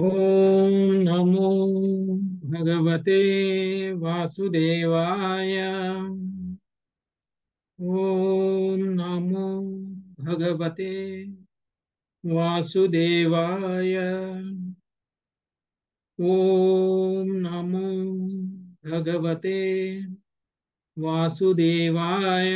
ॐ नमो भगवते वासुदेवाय ॐ नमो भगवते वासुदेवाय ॐ नमो भगवते वासुदेवाय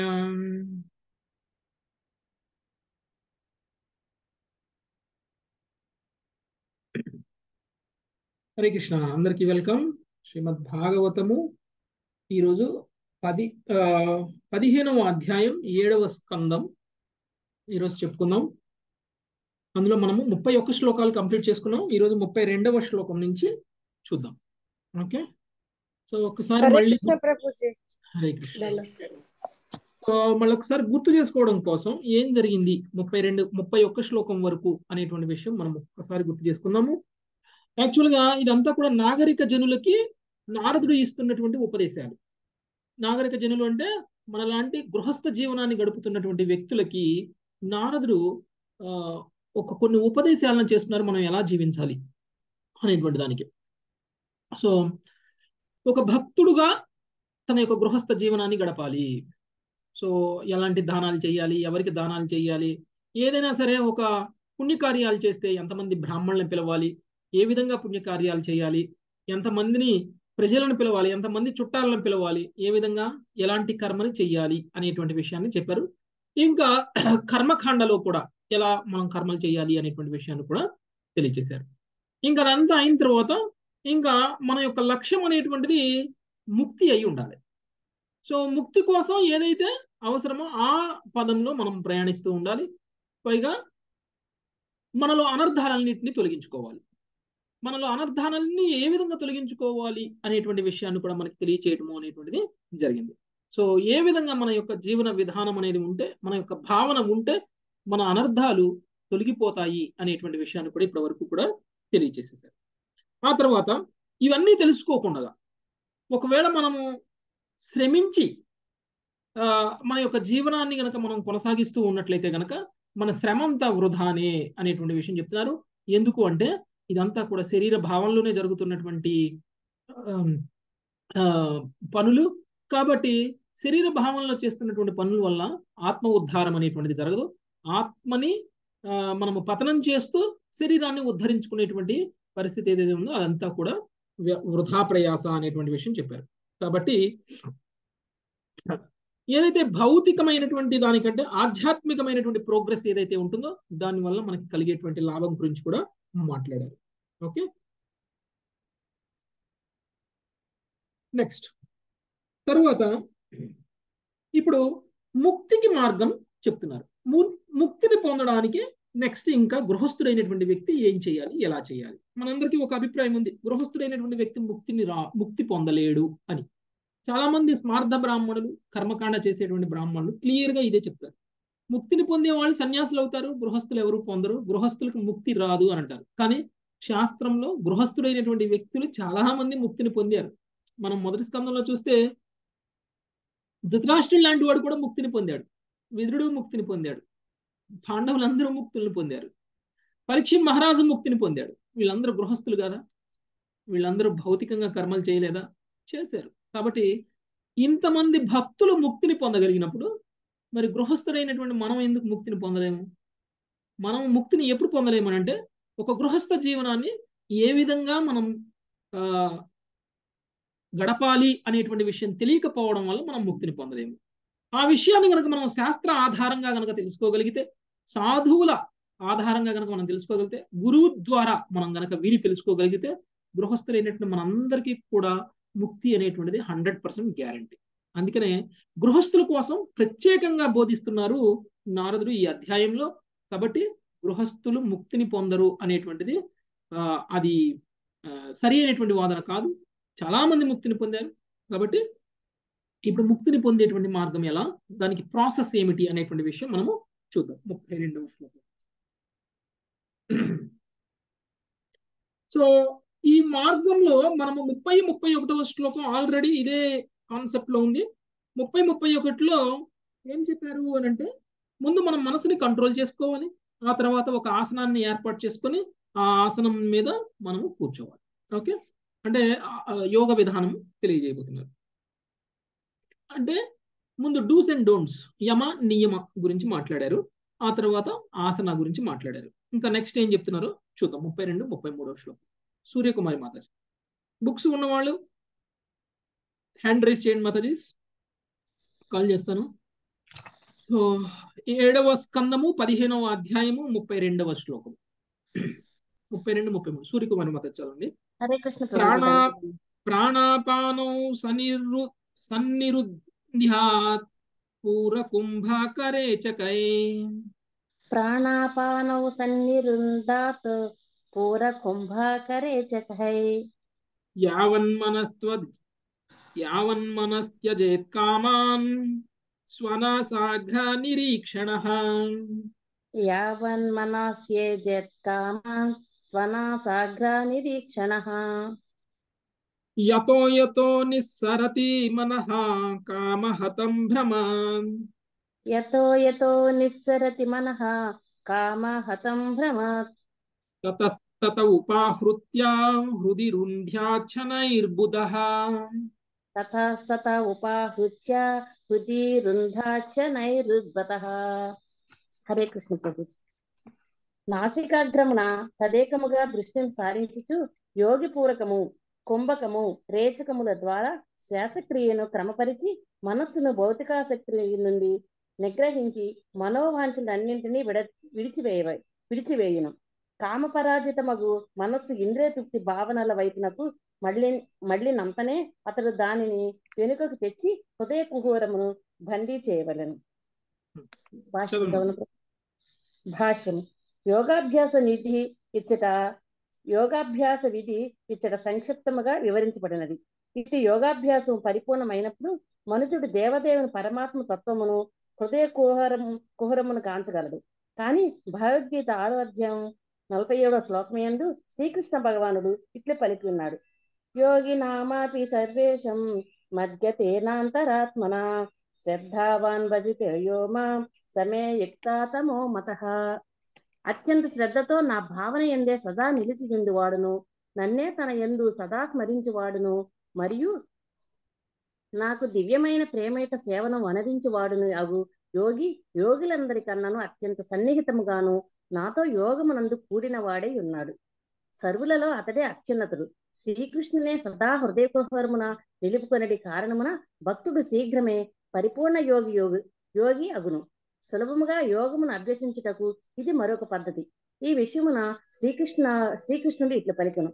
హరే కృష్ణ అందరికీ వెల్కమ్ శ్రీమద్ భాగవతము ఈరోజు పది ఆ, పదిహేనవ అధ్యాయం ఏడవ స్కందం ఈరోజు చెప్పుకుందాం అందులో మనము ముప్పై ఒక్క శ్లోకాలు కంప్లీట్ చేసుకున్నాం ఈరోజు ముప్పై రెండవ శ్లోకం నుంచి చూద్దాం ఓకే సో ఒకసారి హరే మళ్ళీ కృష్ణ ప్రభుజీ హరే కృష్ణ ధన్యవాదాలు. సో మళ్ళీ ఒకసారి గుర్తు చేసుకోవడం కోసం ఏం జరిగింది ముప్పై రెండు ముప్పై ఒక్క శ్లోకం వరకు అనేటువంటి విషయం మనం ఒక్కసారి గుర్తు చేసుకుందాము యాక్చువల్ గా ఇదంతా కూడా నాగరిక జనులకి నారదుడు ఇస్తున్నటువంటి ఉపదేశాలు నాగరిక జనులు అంటే మనలాంటి గృహస్థ జీవనాన్ని గడుపుతున్నటువంటి వ్యక్తులకి నారదుడు ఆ, ఒక కొన్ని ఉపదేశాలను చేస్తున్నారు మనం ఎలా జీవించాలి అనేటువంటి దానికి సో ఒక భక్తుడుగా తన యొక్క గృహస్థ జీవనాన్ని గడపాలి సో ఎలాంటి దానాలు చేయాలి ఎవరికి దానాలు చేయాలి ఏదైనా సరే ఒక పుణ్యకార్యాలు చేస్తే ఎంతమంది బ్రాహ్మణులను పిలవాలి ఏ విధంగా పుణ్యకార్యాలు చేయాలి ఎంతమందిని ప్రజలను పిలవాలి ఎంతమంది చుట్టాలను పిలవాలి ఏ విధంగా ఎలాంటి కర్మని చెయ్యాలి అనేటువంటి విషయాన్ని చెప్పారు ఇంకా కర్మకాండలో కూడా ఎలా మనం కర్మలు చేయాలి అనేటువంటి విషయాన్ని కూడా తెలియజేశారు ఇంకా అదంతా అయిన తర్వాత ఇంకా మన యొక్క లక్ష్యం అనేటువంటిది ముక్తి అయి ఉండాలి సో ముక్తి కోసం ఏదైతే అవసరమో ఆ పదంలో మనం ప్రయాణిస్తూ ఉండాలి పైగా మనలో అనర్థాలన్నింటినీ తొలగించుకోవాలి మనలో అనర్థాలన్నీ ఏ విధంగా తొలగించుకోవాలి అనేటువంటి విషయాన్ని కూడా మనకి తెలియచేయటము అనేటువంటిది జరిగింది సో ఏ విధంగా మన యొక్క జీవన విధానం అనేది ఉంటే మన యొక్క భావన ఉంటే మన అనర్థాలు తొలగిపోతాయి అనేటువంటి విషయాన్ని కూడా ఇప్పటి వరకు కూడా తెలియచేసేసారు ఆ తర్వాత ఇవన్నీ తెలుసుకోకుండా ఒకవేళ మనము శ్రమించి ఆ, మన యొక్క జీవనాన్ని గనక మనం కొనసాగిస్తూ ఉన్నట్లయితే గనక మన శ్రమ అంతా వృధానే అనేటువంటి విషయం చెప్తున్నారు ఎందుకు అంటే ఇదంతా కూడా శరీర భావంలోనే జరుగుతున్నటువంటి ఆమ్, ఆ, పనులు కాబట్టి శరీర భావంలో చేస్తున్నటువంటి పనుల వల్ల ఆత్మ ఉద్ధారం అనేటువంటిది జరగదు ఆత్మని ఆ, మనము పతనం చేస్తూ శరీరాన్ని ఉద్ధరించుకునేటువంటి పరిస్థితి ఏదైతే ఉందో అదంతా కూడా వ్య- వృధా ప్రయాస అనేటువంటి విషయం చెప్పారు కాబట్టి ఏదైతే భౌతికమైనటువంటి దానికంటే ఆధ్యాత్మికమైనటువంటి ప్రోగ్రెస్ ఏదైతే ఉంటుందో దాని వల్ల మనకి కలిగేటువంటి లాభం గురించి కూడా మాట్లాడారు ఓకే నెక్స్ట్ తరువాత ఇప్పుడు ముక్తికి మార్గం చెప్తున్నారు ము- ముక్తిని పొందడానికి నెక్స్ట్ ఇంకా గృహస్థుడైనటువంటి వ్యక్తి ఏం చేయాలి ఎలా చేయాలి మనందరికీ ఒక అభిప్రాయం ఉంది గృహస్థుడైనటువంటి వ్యక్తి ముక్తిని రా ముక్తి పొందలేడు అని చాలా మంది స్మార్థ బ్రాహ్మణులు కర్మకాండ చేసేటువంటి బ్రాహ్మణులు క్లియర్ గా ఇదే చెప్తారు ముక్తిని పొందే వాళ్ళు సన్యాసులు అవుతారు గృహస్థులు ఎవరు పొందరు గృహస్థులకు ముక్తి రాదు అని అంటారు కానీ శాస్త్రంలో గృహస్థుడైనటువంటి వ్యక్తులు చాలా మంది ముక్తిని పొందారు మనం మొదటి స్కందంలో చూస్తే ధృతరాష్ట్రుడు లాంటి వాడు కూడా ముక్తిని పొందాడు విదురుడు ముక్తిని పొందాడు పాండవులందరూ ముక్తులను పొందారు పరీక్ష మహారాజు ముక్తిని పొందాడు వీళ్ళందరూ గృహస్థులు కదా వీళ్ళందరూ భౌతికంగా కర్మలు చేయలేదా చేశారు కాబట్టి ఇంతమంది భక్తులు ముక్తిని పొందగలిగినప్పుడు మరి గృహస్థుడైనటువంటి మనం ఎందుకు ముక్తిని పొందలేము మనం ముక్తిని ఎప్పుడు పొందలేము అని అంటే ఒక గృహస్థ జీవనాన్ని ఏ విధంగా మనం ఆ, గడపాలి అనేటువంటి విషయం తెలియకపోవడం వల్ల మనం ముక్తిని పొందలేము ఆ విషయాన్ని కనుక మనం శాస్త్ర ఆధారంగా కనుక తెలుసుకోగలిగితే సాధువుల ఆధారంగా కనుక మనం తెలుసుకోగలిగితే గురువు ద్వారా మనం కనుక వీరి తెలుసుకోగలిగితే గృహస్థులైనటువంటి మనందరికీ కూడా ముక్తి అనేటువంటిది హండ్రెడ్ పర్సెంట్ గ్యారంటీ అందుకనే గృహస్థుల కోసం ప్రత్యేకంగా బోధిస్తున్నారు నారదుడు ఈ అధ్యాయంలో కాబట్టి గృహస్థులు ముక్తిని పొందరు అనేటువంటిది ఆ, అది ఆ, సరి అయినటువంటి వాదన కాదు చాలా మంది ముక్తిని పొందారు కాబట్టి ఇప్పుడు ముక్తిని పొందేటువంటి మార్గం ఎలా దానికి ప్రాసెస్ ఏమిటి అనేటువంటి విషయం మనము చూద్దాం ముప్పై రెండవ శ్లోకం సో ఈ మార్గంలో మనము ముప్పై ముప్పై ఒకటవ శ్లోకం ఆల్రెడీ ఇదే కాన్సెప్ట్ లో ఉంది ముప్పై ముప్పై ఒకటిలో ఏం చెప్పారు అని అంటే ముందు మనం మనసుని కంట్రోల్ చేసుకోవాలి ఆ తర్వాత ఒక ఆసనాన్ని ఏర్పాటు చేసుకొని ఆ ఆసనం మీద మనము కూర్చోవాలి ఓకే అంటే యోగ విధానం తెలియజేయబోతున్నారు అంటే ముందు డూస్ అండ్ డోంట్స్ యమ నియమ గురించి మాట్లాడారు ఆ తర్వాత ఆసన గురించి మాట్లాడారు ఇంకా నెక్స్ట్ ఏం చెప్తున్నారో చూద్దాం ముప్పై రెండు ముప్పై మూడో శ్లోకం సూర్యకుమారి మాతాజీ బుక్స్ ఉన్నవాళ్ళు హ్యాండ్ రైస్ చేయండి మాతాజీస్ కాల్ చేస్తాను సో ఏడవ స్కందము పదిహేనవ అధ్యాయము ముప్పై రెండవ శ్లోకం ముప్పై రెండు ముప్పై మూడు సూర్యకుమారి మాత చదవండి హరే కృష్ణ ప్రాణా ప్రాణాపానౌ సనిరు సన్నిరుధ్యాత్ పూరకుంభాకరే చకై ప్రాణాపానౌ సన్నిరుందాత్ పూర కుంభాకరే చకై యావన్మనస్త్వ యావన్మనస్త్యజేత్ కామాన్ స్వనాసాఘ్ర నిరీక్షణ యావన్మనస్యేజత్కామాన్ స్వనాసాగ్రా నిరీక్షణ యతో యతో నిస్సరతి మనః కామహతం భ్రమాన్ యతో యతో నిస్సరతి మనః కామహతం భ్రమత్ తతస్తత ఉపాహృత్య హృది రుంధ్యాచ్చనైర్బుధః తతస్తత ఉపాహృత్య హృది రుంధాచ నైరుద్వతః హరే కృష్ణ ప్రభుజీ నాసికాగ్రమున తదేకముగా దృష్టిని సారించుచు యోగి పూరకము కుంభకము రేచకముల ద్వారా శ్వాసక్రియను క్రమపరిచి మనస్సును భౌతికాసక్తి నుండి నిగ్రహించి మనోవాంఛలన్నింటినీ విడ విడిచివేయ విడిచివేయును కామపరాజితమగు మనస్సు ఇంద్రియ తృప్తి భావనల వైపునకు మళ్ళీ మళ్ళీ నంతనే అతడు దానిని వెనుకకు తెచ్చి హృదయ కుహూరమును బందీ చేయవలెను భాష్యం చదవండి. చదవను. భాష్యం యోగాభ్యాస నిధి ఇచ్చట యోగాభ్యాస విధి ఇచ్చట సంక్షిప్తముగా వివరించబడినది ఇటు యోగాభ్యాసం పరిపూర్ణమైనప్పుడు మనుషుడు దేవదేవుని పరమాత్మ తత్వమును హృదయ కుహరము కుహరమును కాంచగలడు కానీ భగవద్గీత ఆరో అధ్యాయం నలభై ఏడో శ్లోకమయందు శ్రీకృష్ణ భగవానుడు ఇట్లే పలికి ఉన్నాడు యోగి నామాపి సర్వేషం మధ్యతేనాంతరాత్మన శ్రద్ధావాన్ భజితే యో మాం సమే యుక్తాతమో మత అత్యంత శ్రద్ధతో నా భావన ఎందే సదా నిలిచి వాడును నన్నే తన ఎందు సదా స్మరించువాడును మరియు నాకు దివ్యమైన ప్రేమయుత సేవను వనరించువాడును అగు యోగి యోగులందరికన్నాను అత్యంత సన్నిహితముగాను నాతో యోగమునందు కూడిన వాడై ఉన్నాడు సర్వులలో అతడే అత్యున్నతుడు శ్రీకృష్ణునే సదా హృదయకుహరమున నిలుపుకొనడి కారణమున భక్తుడు శీఘ్రమే పరిపూర్ణ యోగి యోగి యోగి అగును సులభముగా యోగమును అభ్యసించుటకు ఇది మరొక పద్ధతి ఈ విషయమున శ్రీకృష్ణ శ్రీకృష్ణుడు ఇట్లా పలికను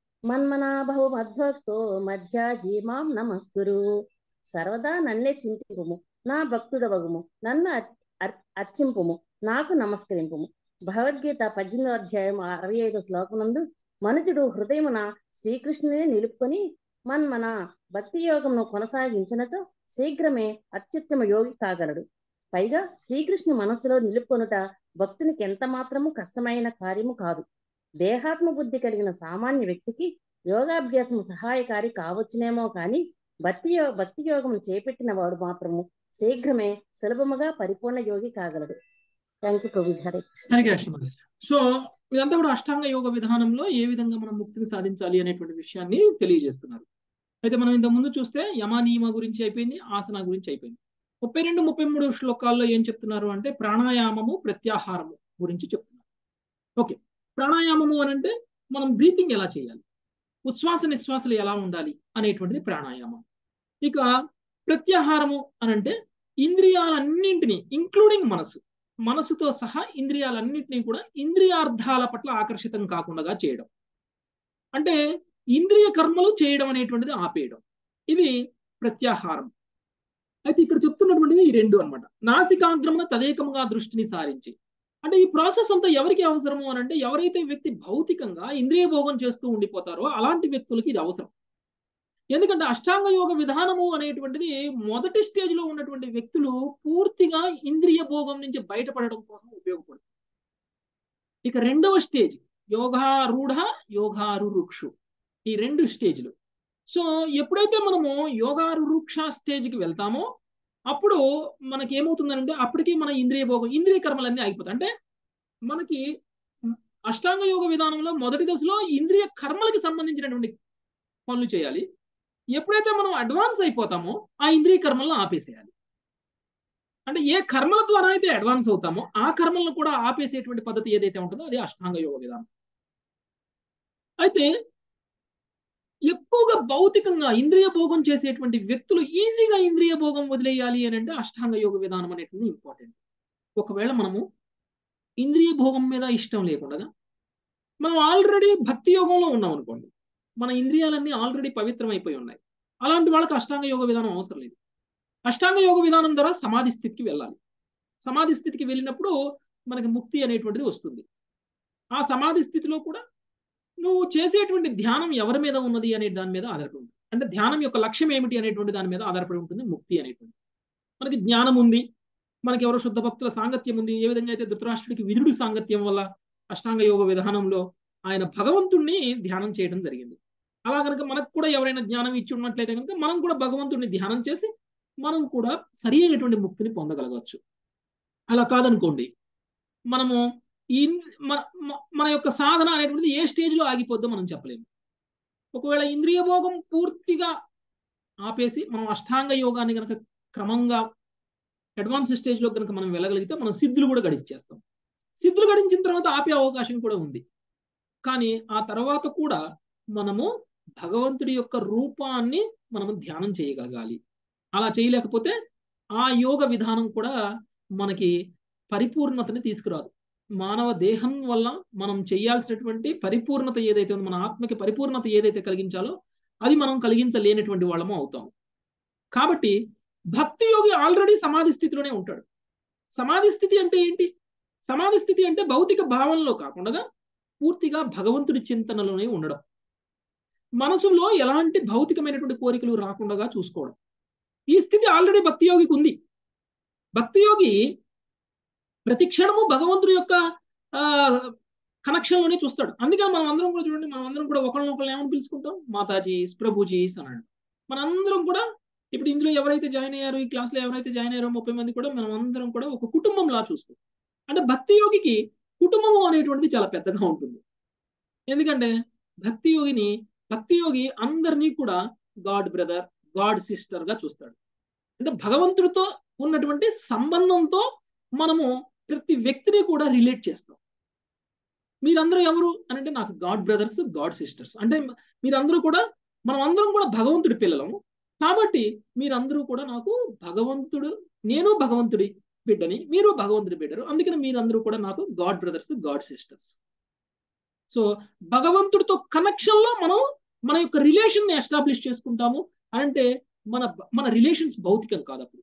మన్మనాభవ మద్భక్తో మధ్య జీమాం నమస్కురు సర్వదా నన్నే చింతింపుము నా భక్తుడవగుము నన్ను అర్- అర్- అర్చింపుము నాకు నమస్కరింపుము భగవద్గీత పద్దెనిమిదో అధ్యాయం అరవై ఐదో శ్లోకమునందు మనుజుడు హృదయమున శ్రీకృష్ణునే నిలుపుకొని మన్మన భక్తి యోగమును కొనసాగించినచో శీఘ్రమే అత్యుత్తమ యోగి కాగలడు పైగా శ్రీకృష్ణు మనస్సులో నిలుపుకొనుట భక్తునికి ఎంత మాత్రము కష్టమైన కార్యము కాదు దేహాత్మ బుద్ధి కలిగిన సామాన్య వ్యక్తికి యోగాభ్యాసం సహాయకారి కావచ్చునేమో కానీ భక్తి యో భక్తి యోగం చేపట్టిన వాడు మాత్రము శీఘ్రమే సులభముగా పరిపూర్ణ యోగి కాగలడు థ్యాంక్ యూ ప్రభు హరే కృష్ణ హరే కృష్ణ మహారాజ్. సో ఇదంతా కూడా అష్టాంగ యోగ విధానంలో ఏ విధంగా మనం ముక్తిని సాధించాలి అనేటువంటి విషయాన్ని తెలియజేస్తున్నారు అయితే మనం ఇంత ముందు చూస్తే యమ నియమ గురించి అయిపోయింది ఆసన గురించి అయిపోయింది ముప్పై రెండు ముప్పై మూడు శ్లోకాల్లో ఏం చెప్తున్నారు అంటే ప్రాణాయామము ప్రత్యాహారము గురించి చెప్తున్నారు ఓకే ప్రాణాయామము అని అంటే మనం బ్రీతింగ్ ఎలా చేయాలి ఉచ్ఛ్వాస నిశ్వాసలు ఎలా ఉండాలి అనేటువంటిది ప్రాణాయామం ఇక ప్రత్యాహారము అని అంటే ఇంద్రియాలన్నింటినీ ఇంక్లూడింగ్ మనసు మనసుతో సహా ఇంద్రియాలన్నింటినీ కూడా ఇంద్రియార్థాల పట్ల ఆకర్షితం కాకుండా చేయడం అంటే ఇంద్రియ కర్మలు చేయడం అనేటువంటిది ఆపేయడం ఇది ప్రత్యాహారం అయితే ఇక్కడ చెప్తున్నటువంటివి ఈ రెండు అన్నమాట నాసికాగ్రమున తదేకముగా దృష్టిని సారించి అంటే ఈ ప్రాసెస్ అంతా ఎవరికి అవసరము అని అంటే ఎవరైతే వ్యక్తి భౌతికంగా ఇంద్రియ భోగం చేస్తూ ఉండిపోతారో అలాంటి వ్యక్తులకి ఇది అవసరం ఎందుకంటే అష్టాంగ యోగ విధానము అనేటువంటిది మొదటి స్టేజ్ లో ఉన్నటువంటి వ్యక్తులు పూర్తిగా ఇంద్రియ భోగం నుంచి బయటపడడం కోసం ఉపయోగపడుతుంది ఇక రెండవ స్టేజ్ యోగారూఢ యోగారురుక్షు ఈ రెండు స్టేజ్లు సో ఎప్పుడైతే మనము యోగారురుక్ష స్టేజ్కి వెళ్తామో అప్పుడు మనకి ఏమవుతుందంటే అప్పటికి మన ఇంద్రియ భోగం ఇంద్రియ కర్మలన్నీ అయిపోతాయి అంటే మనకి అష్టాంగ యోగ విధానంలో మొదటి దశలో ఇంద్రియ కర్మలకి సంబంధించినటువంటి పనులు చేయాలి ఎప్పుడైతే మనం అడ్వాన్స్ అయిపోతామో ఆ ఇంద్రియ కర్మలను ఆపేసేయాలి అంటే ఏ కర్మల ద్వారా అయితే అడ్వాన్స్ అవుతామో ఆ కర్మలను కూడా ఆపేసేటువంటి పద్ధతి ఏదైతే ఉంటుందో అది అష్టాంగ యోగ విధానం అయితే ఎక్కువగా భౌతికంగా ఇంద్రియ భోగం చేసేటువంటి వ్యక్తులు ఈజీగా ఇంద్రియ భోగం వదిలేయాలి అని అంటే అష్టాంగ యోగ విధానం అనేటువంటి ఇంపార్టెంట్ ఒకవేళ మనము ఇంద్రియ భోగం మీద ఇష్టం లేకుండా మనం ఆల్రెడీ భక్తి యోగంలో ఉన్నాం అనుకోండి మన ఇంద్రియాలన్నీ ఆల్రెడీ పవిత్రం అయిపోయి ఉన్నాయి అలాంటి వాళ్ళకి అష్టాంగ యోగ విధానం అవసరం లేదు అష్టాంగ యోగ విధానం ద్వారా సమాధి స్థితికి వెళ్ళాలి సమాధి స్థితికి వెళ్ళినప్పుడు మనకి ముక్తి అనేటువంటిది వస్తుంది ఆ సమాధి స్థితిలో కూడా నువ్వు చేసేటువంటి ధ్యానం ఎవరి మీద ఉన్నది అనే దాని మీద ఆధారపడి ఉంటుంది అంటే ధ్యానం యొక్క లక్ష్యం ఏమిటి అనేటువంటి దాని మీద ఆధారపడి ఉంటుంది ముక్తి అనేటువంటి మనకి జ్ఞానం ఉంది మనకి ఎవరో శుద్ధ భక్తుల సాంగత్యం ఉంది ఏ విధంగా అయితే ధృతరాష్ట్రుడికి విధుడి సాంగత్యం వల్ల అష్టాంగ యోగ విధానంలో ఆయన భగవంతుణ్ణి ధ్యానం చేయడం జరిగింది అలా కనుక మనకు కూడా ఎవరైనా జ్ఞానం ఇచ్చి ఉన్నట్లయితే కనుక మనం కూడా భగవంతుడిని ధ్యానం చేసి మనం కూడా సరి అయినటువంటి ముక్తిని పొందగలగవచ్చు అలా కాదనుకోండి మనము ఈ మన యొక్క సాధన అనేటువంటిది ఏ స్టేజ్లో ఆగిపోద్దో మనం చెప్పలేము ఒకవేళ ఇంద్రియ భోగం పూర్తిగా ఆపేసి మనం అష్టాంగ యోగాన్ని కనుక క్రమంగా అడ్వాన్స్ స్టేజ్లో కనుక మనం వెళ్ళగలిగితే మనం సిద్ధులు కూడా గడిచేస్తాం సిద్ధులు గడించిన తర్వాత ఆపే అవకాశం కూడా ఉంది కానీ ఆ తర్వాత కూడా మనము భగవంతుడి యొక్క రూపాన్ని మనము ధ్యానం చేయగలగాలి అలా చేయలేకపోతే ఆ యోగ విధానం కూడా మనకి పరిపూర్ణతని తీసుకురాదు మానవ దేహం వల్ల మనం చేయాల్సినటువంటి పరిపూర్ణత ఏదైతే ఉందో మన ఆత్మకి పరిపూర్ణత ఏదైతే కలిగించాలో అది మనం కలిగించలేనటువంటి వాళ్ళము అవుతాం కాబట్టి భక్తి యోగి ఆల్రెడీ సమాధి స్థితిలోనే ఉంటాడు సమాధి స్థితి అంటే ఏంటి సమాధి స్థితి అంటే భౌతిక భావనలో కాకుండా పూర్తిగా భగవంతుడి చింతనలోనే ఉండడం మనసులో ఎలాంటి భౌతికమైనటువంటి కోరికలు రాకుండా చూసుకోవడం ఈ స్థితి ఆల్రెడీ భక్తి యోగికి ఉంది భక్తి యోగి ప్రతి క్షణము భగవంతుడి యొక్క కనెక్షన్లోనే చూస్తాడు అందుకని మనం అందరం కూడా చూడండి మనం అందరం కూడా ఒకళ్ళని ఒకళ్ళని ఏమని పిలుచుకుంటాం మాతాజీస్ ప్రభుజీస్ అన్నాడు మనందరం కూడా ఇప్పుడు ఇందులో ఎవరైతే జాయిన్ అయ్యారో ఈ క్లాస్లో ఎవరైతే జాయిన్ అయ్యారో ముప్పై మంది కూడా మనం అందరం కూడా ఒక కుటుంబంలా చూసుకుంటాం అంటే భక్తి యోగికి కుటుంబము అనేటువంటిది చాలా పెద్దగా ఉంటుంది ఎందుకంటే భక్తి యోగిని భక్తి యోగి అందరినీ కూడా గాడ్ బ్రదర్ గాడ్ సిస్టర్ గా చూస్తాడు అంటే భగవంతుడితో ఉన్నటువంటి సంబంధంతో మనము ప్రతి వ్యక్తిని కూడా రిలేట్ చేస్తాం మీరందరూ ఎవరు అని అంటే నాకు గాడ్ బ్రదర్స్ గాడ్ సిస్టర్స్ అంటే మీరందరూ కూడా మనం అందరం కూడా భగవంతుడి పిల్లలము కాబట్టి మీరందరూ కూడా నాకు భగవంతుడు నేను భగవంతుడి బిడ్డని మీరు భగవంతుడి బిడ్డరు అందుకని మీరందరూ కూడా నాకు god brothers god sisters so భగవంతుడితో కనెక్షన్లో మనం మన యొక్క రిలేషన్ ఎస్టాబ్లిష్ చేసుకుంటాము అంటే మన మన రిలేషన్స్ భౌతికం కాదు అప్పుడు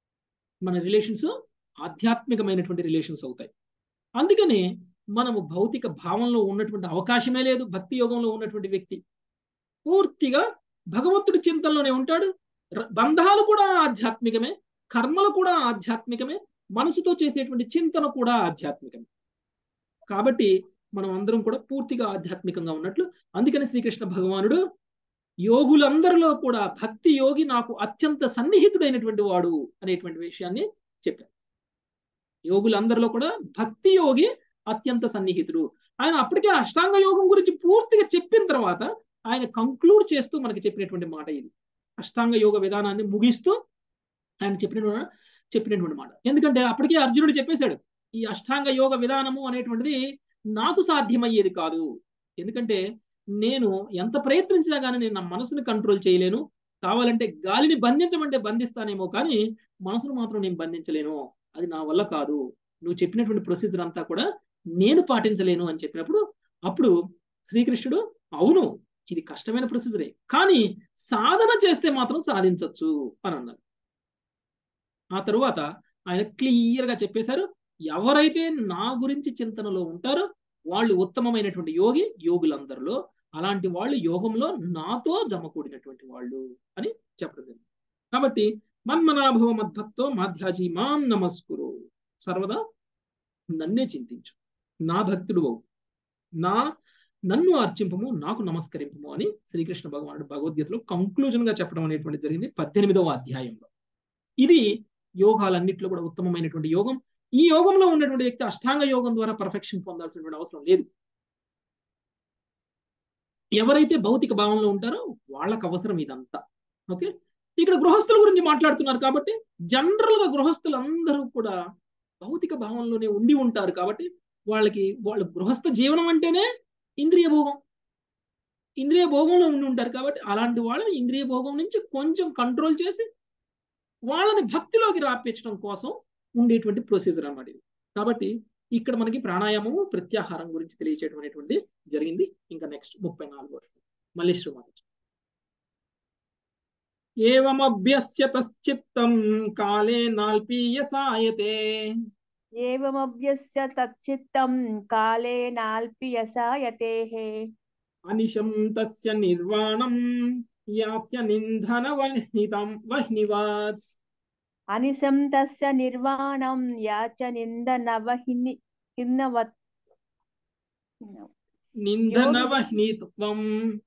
మన రిలేషన్స్ ఆధ్యాత్మికమైనటువంటి రిలేషన్స్ అవుతాయి అందుకని మనము భౌతిక భావంలో ఉన్నటువంటి అవకాశమే లేదు భక్తి యోగంలో ఉన్నటువంటి వ్యక్తి పూర్తిగా భగవంతుడి చింతనలోనే ఉంటాడు బంధాలు కూడా ఆధ్యాత్మికమే కర్మలు కూడా ఆధ్యాత్మికమే మనసుతో చేసేటువంటి చింతన కూడా ఆధ్యాత్మికమే కాబట్టి మనం అందరం కూడా పూర్తిగా ఆధ్యాత్మికంగా ఉన్నట్లు అందుకని శ్రీకృష్ణ భగవానుడు యోగులందరిలో కూడా భక్తి యోగి నాకు అత్యంత సన్నిహితుడైనటువంటి వాడు అనేటువంటి విషయాన్ని చెప్పారు యోగులందరిలో కూడా భక్తి యోగి అత్యంత సన్నిహితుడు ఆయన అప్పటికే అష్టాంగ యోగం గురించి పూర్తిగా చెప్పిన తర్వాత ఆయన కంక్లూడ్ చేస్తూ మనకి చెప్పినటువంటి మాట ఇది అష్టాంగ యోగ విధానాన్ని ముగిస్తూ ఆయన చెప్పిన చెప్పినటువంటి మాట ఎందుకంటే అప్పటికే అర్జునుడు చెప్పేశాడు ఈ అష్టాంగ యోగ విధానము అనేటువంటిది నాకు సాధ్యమయ్యేది కాదు ఎందుకంటే నేను ఎంత ప్రయత్నించినా కానీ నేను నా మనసుని కంట్రోల్ చేయలేను కావాలంటే గాలిని బంధించమంటే బంధిస్తానేమో కానీ మనసును మాత్రం నేను బంధించలేను అది నా వల్ల కాదు నువ్వు చెప్పినటువంటి ప్రొసీజర్ అంతా కూడా నేను పాటించలేను అని చెప్పినప్పుడు అప్పుడు శ్రీకృష్ణుడు అవును ఇది కష్టమైన ప్రొసీజరే కానీ సాధన చేస్తే మాత్రం సాధించవచ్చు అని అన్నారు ఆ తరువాత ఆయన క్లియర్గా చెప్పేశారు ఎవరైతే నా గురించి చింతనలో ఉంటారో వాళ్ళు ఉత్తమమైనటువంటి యోగి యోగులందరిలో అలాంటి వాళ్ళు యోగంలో నాతో జమకూడినటువంటి వాళ్ళు అని చెప్పడం జరిగింది కాబట్టి మన్మనాభవ మద్భక్తో మాధ్యాజీ మాం నమస్కురు సర్వదా నన్నే చింతించు నా భక్తుడు నా నన్ను అర్చింపము నాకు నమస్కరింపము అని శ్రీకృష్ణ భగవానుడు భగవద్గీతలో కంక్లూజన్ గా చెప్పడం అనేటువంటి జరిగింది పద్దెనిమిదవ అధ్యాయంలో ఇది యోగాలన్నింటిలో కూడా ఉత్తమమైనటువంటి యోగం ఈ యోగంలో ఉన్నటువంటి వ్యక్తి అష్టాంగ యోగం ద్వారా పర్ఫెక్షన్ పొందాల్సినటువంటి అవసరం లేదు ఎవరైతే భౌతిక భావంలో ఉంటారో వాళ్ళకు అవసరం ఇదంతా ఓకే ఇక్కడ గృహస్థుల గురించి మాట్లాడుతున్నారు కాబట్టి జనరల్ గా గృహస్థులు అందరూ కూడా భౌతిక భావంలోనే ఉండి ఉంటారు కాబట్టి వాళ్ళకి వాళ్ళ గృహస్థ జీవనం అంటేనే ఇంద్రియ భోగం ఇంద్రియ భోగంలో ఉండి ఉంటారు కాబట్టి అలాంటి వాళ్ళని ఇంద్రియ భోగం నుంచి కొంచెం కంట్రోల్ చేసి వాళ్ళని భక్తిలోకి రాపించడం కోసం ఉండేటువంటి ప్రొసీజర్ అన్నమాట ఇది కాబట్టి ఇక్కడ మనకి ప్రాణాయామము ప్రత్యాహారం గురించి తెలియచేయడం అనేటువంటి జరిగింది ఇంకా నెక్స్ట్ ముప్పై నాలుగు మళ్ళీ శ్రీమాత ఏమభ్యస్య తశ్చిత్తం కాలే నాల్పీయసాయతే ఏమభ్యస్య తచ్చిత్తం కాలే నాల్పి యసాయతేః అనిశం తస్య నిర్వాణం యాత్య నింధన వహ్నితం వహ్నివాత్ అనిశం తస్య నిర్వాణం యాచ నింద నవహిని హిన్నవత్ నిందన యోగి- వహ్నిత్వం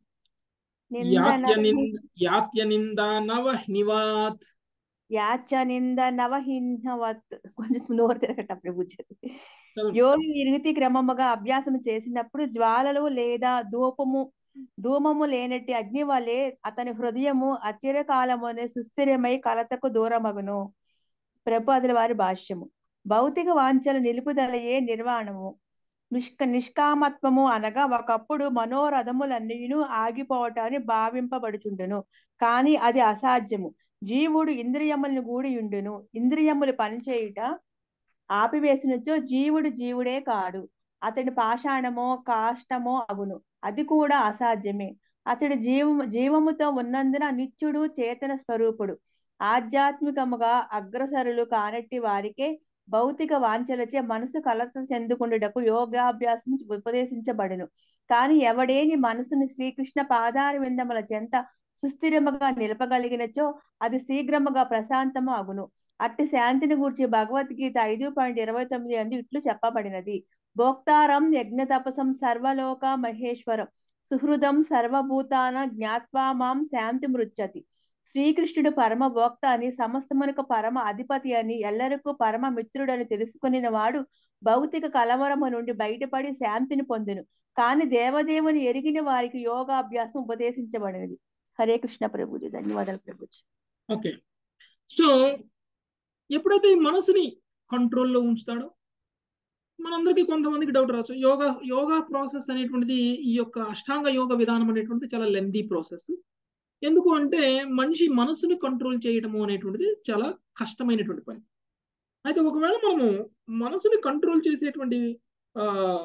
నింద యాత్య నింద యాత్య నిందా నవహ్నివాత్ యాచ నింద నవహిన్నవత్ కొంచెం నోరు తిరగటప్పుడు బుజ్జది చదవండి. యోగి ఇరుగితి క్రమముగా అభ్యాసం చేసినప్పుడు జ్వాలలు లేదా ధూపము ధూమము లేనట్టి అగ్ని వలె అతని హృదయము అచిరకాలమునే సుస్థిరమై కలతకు దూరమగును ప్రభుపాదుల వారి భాష్యము భౌతిక వాంఛల నిలుపుదలయే నిర్వాణము నిష్క నిష్కామత్వము అనగా ఒకప్పుడు మనోరథములన్నీను ఆగిపోవటాన్ని భావింపబడుచుండును కానీ అది అసాధ్యము జీవుడు ఇంద్రియములను గూడియుండును ఇంద్రియములు పనిచేయుట ఆపివేసినచో జీవుడు జీవుడే కాడు అతడి పాషాణమో కాష్టమో అగును అది కూడా అసాధ్యమే అతడు జీవము జీవముతో ఉన్నందున నిత్యుడు చేతన స్వరూపుడు ఆధ్యాత్మికముగా అగ్రసరులు కానట్టి వారికే భౌతిక వాంఛలచే మనసు కలత చెందుకుండుటకు యోగాభ్యాసం ఉపదేశించబడును కానీ ఎవడేని మనసుని శ్రీకృష్ణ పాదార విందముల చెంత సుస్థిరముగా నిలపగలిగినచో అది శీఘ్రముగా ప్రశాంతము అగును అట్టి శాంతిని గూర్చి భగవద్గీత ఐదు పాయింట్ ఇరవై తొమ్మిది అందు ఇట్లు చెప్పబడినది భోక్తారం యజ్ఞ తపసం సర్వలోక మహేశ్వరం సుహృదం సర్వభూతాన జ్ఞాత్వా మాం శాంతి మృచ్చతి శ్రీకృష్ణుడు పరమ భోక్త అని సమస్తమునకు పరమ అధిపతి అని ఎల్లరకు పరమ మిత్రుడని తెలుసుకుని వాడు భౌతిక కలవరము నుండి బయటపడి శాంతిని పొందును కాని దేవదేవుని ఎరిగిన వారికి యోగాభ్యాసం ఉపదేశించబడినది హరే కృష్ణ ప్రభుజీ ధన్యవాదాలు ప్రభుజీ ఓకే సో ఎప్పుడైతే ఈ మనసుని కంట్రోల్లో ఉంచుతాడో మనందరికీ కొంతమందికి డౌట్ రావచ్చు యోగా యోగా ప్రాసెస్ అనేటువంటిది ఈ యొక్క అష్టాంగ యోగ విధానం అనేటువంటిది చాలా లెందీ ప్రాసెస్ ఎందుకు అంటే మనిషి మనసుని కంట్రోల్ చేయడము అనేటువంటిది చాలా కష్టమైనటువంటి పని అయితే ఒకవేళ మనము మనసుని కంట్రోల్ చేసేటువంటి ఆ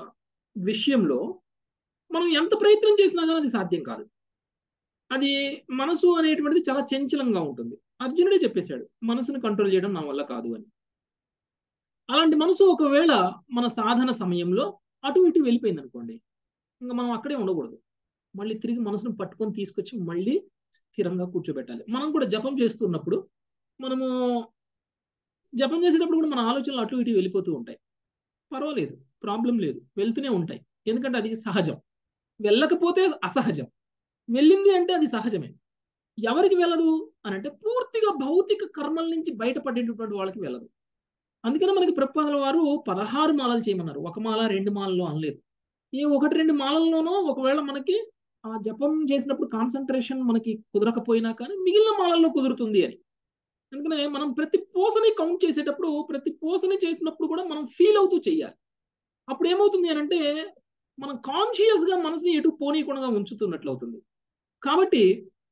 విషయంలో మనం ఎంత ప్రయత్నం చేసినా కానీ అది సాధ్యం కాదు అది మనసు అనేటువంటిది చాలా చంచలంగా ఉంటుంది అర్జునుడే చెప్పేశాడు మనసుని కంట్రోల్ చేయడం నా వల్ల కాదు అని అలాంటి మనసు ఒకవేళ మన సాధన సమయంలో అటు ఇటు వెళ్ళిపోయింది అనుకోండి ఇంకా మనం అక్కడే ఉండకూడదు మళ్ళీ తిరిగి మనసును పట్టుకొని తీసుకొచ్చి మళ్ళీ స్థిరంగా కూర్చోబెట్టాలి మనం కూడా జపం చేస్తున్నప్పుడు మనము జపం చేసేటప్పుడు కూడా మన ఆలోచనలు అటు ఇటు వెళ్ళిపోతూ ఉంటాయి పర్వాలేదు ప్రాబ్లం లేదు వెళ్తూనే ఉంటాయి ఎందుకంటే అది సహజం వెళ్ళకపోతే అసహజం వెళ్ళింది అంటే అది సహజమే ఎవరికి వెళ్ళదు అని అంటే పూర్తిగా భౌతిక కర్మల నుంచి బయటపడేటటువంటి వాళ్ళకి వెళ్ళదు అందుకని మనకి ప్రపాదల వారు పదహారు మాలలు చేయమన్నారు ఒక మాల రెండు మాలలో అనలేదు ఏ ఒకటి రెండు మాలల్లోనో ఒకవేళ మనకి ఆ జపం చేసినప్పుడు కాన్సన్ట్రేషన్ మనకి కుదరకపోయినా కానీ మిగిలిన మాలల్లో కుదురుతుంది అని అందుకనే మనం ప్రతి పోసని కౌంట్ చేసేటప్పుడు ప్రతి పోసని చేసినప్పుడు కూడా మనం ఫీల్ అవుతూ చెయ్యాలి అప్పుడు ఏమవుతుంది అని అంటే మనం కాన్షియస్ గా మనసుని ఎటు పోనీయకుండా ఉంచుతున్నట్లు అవుతుంది కాబట్టి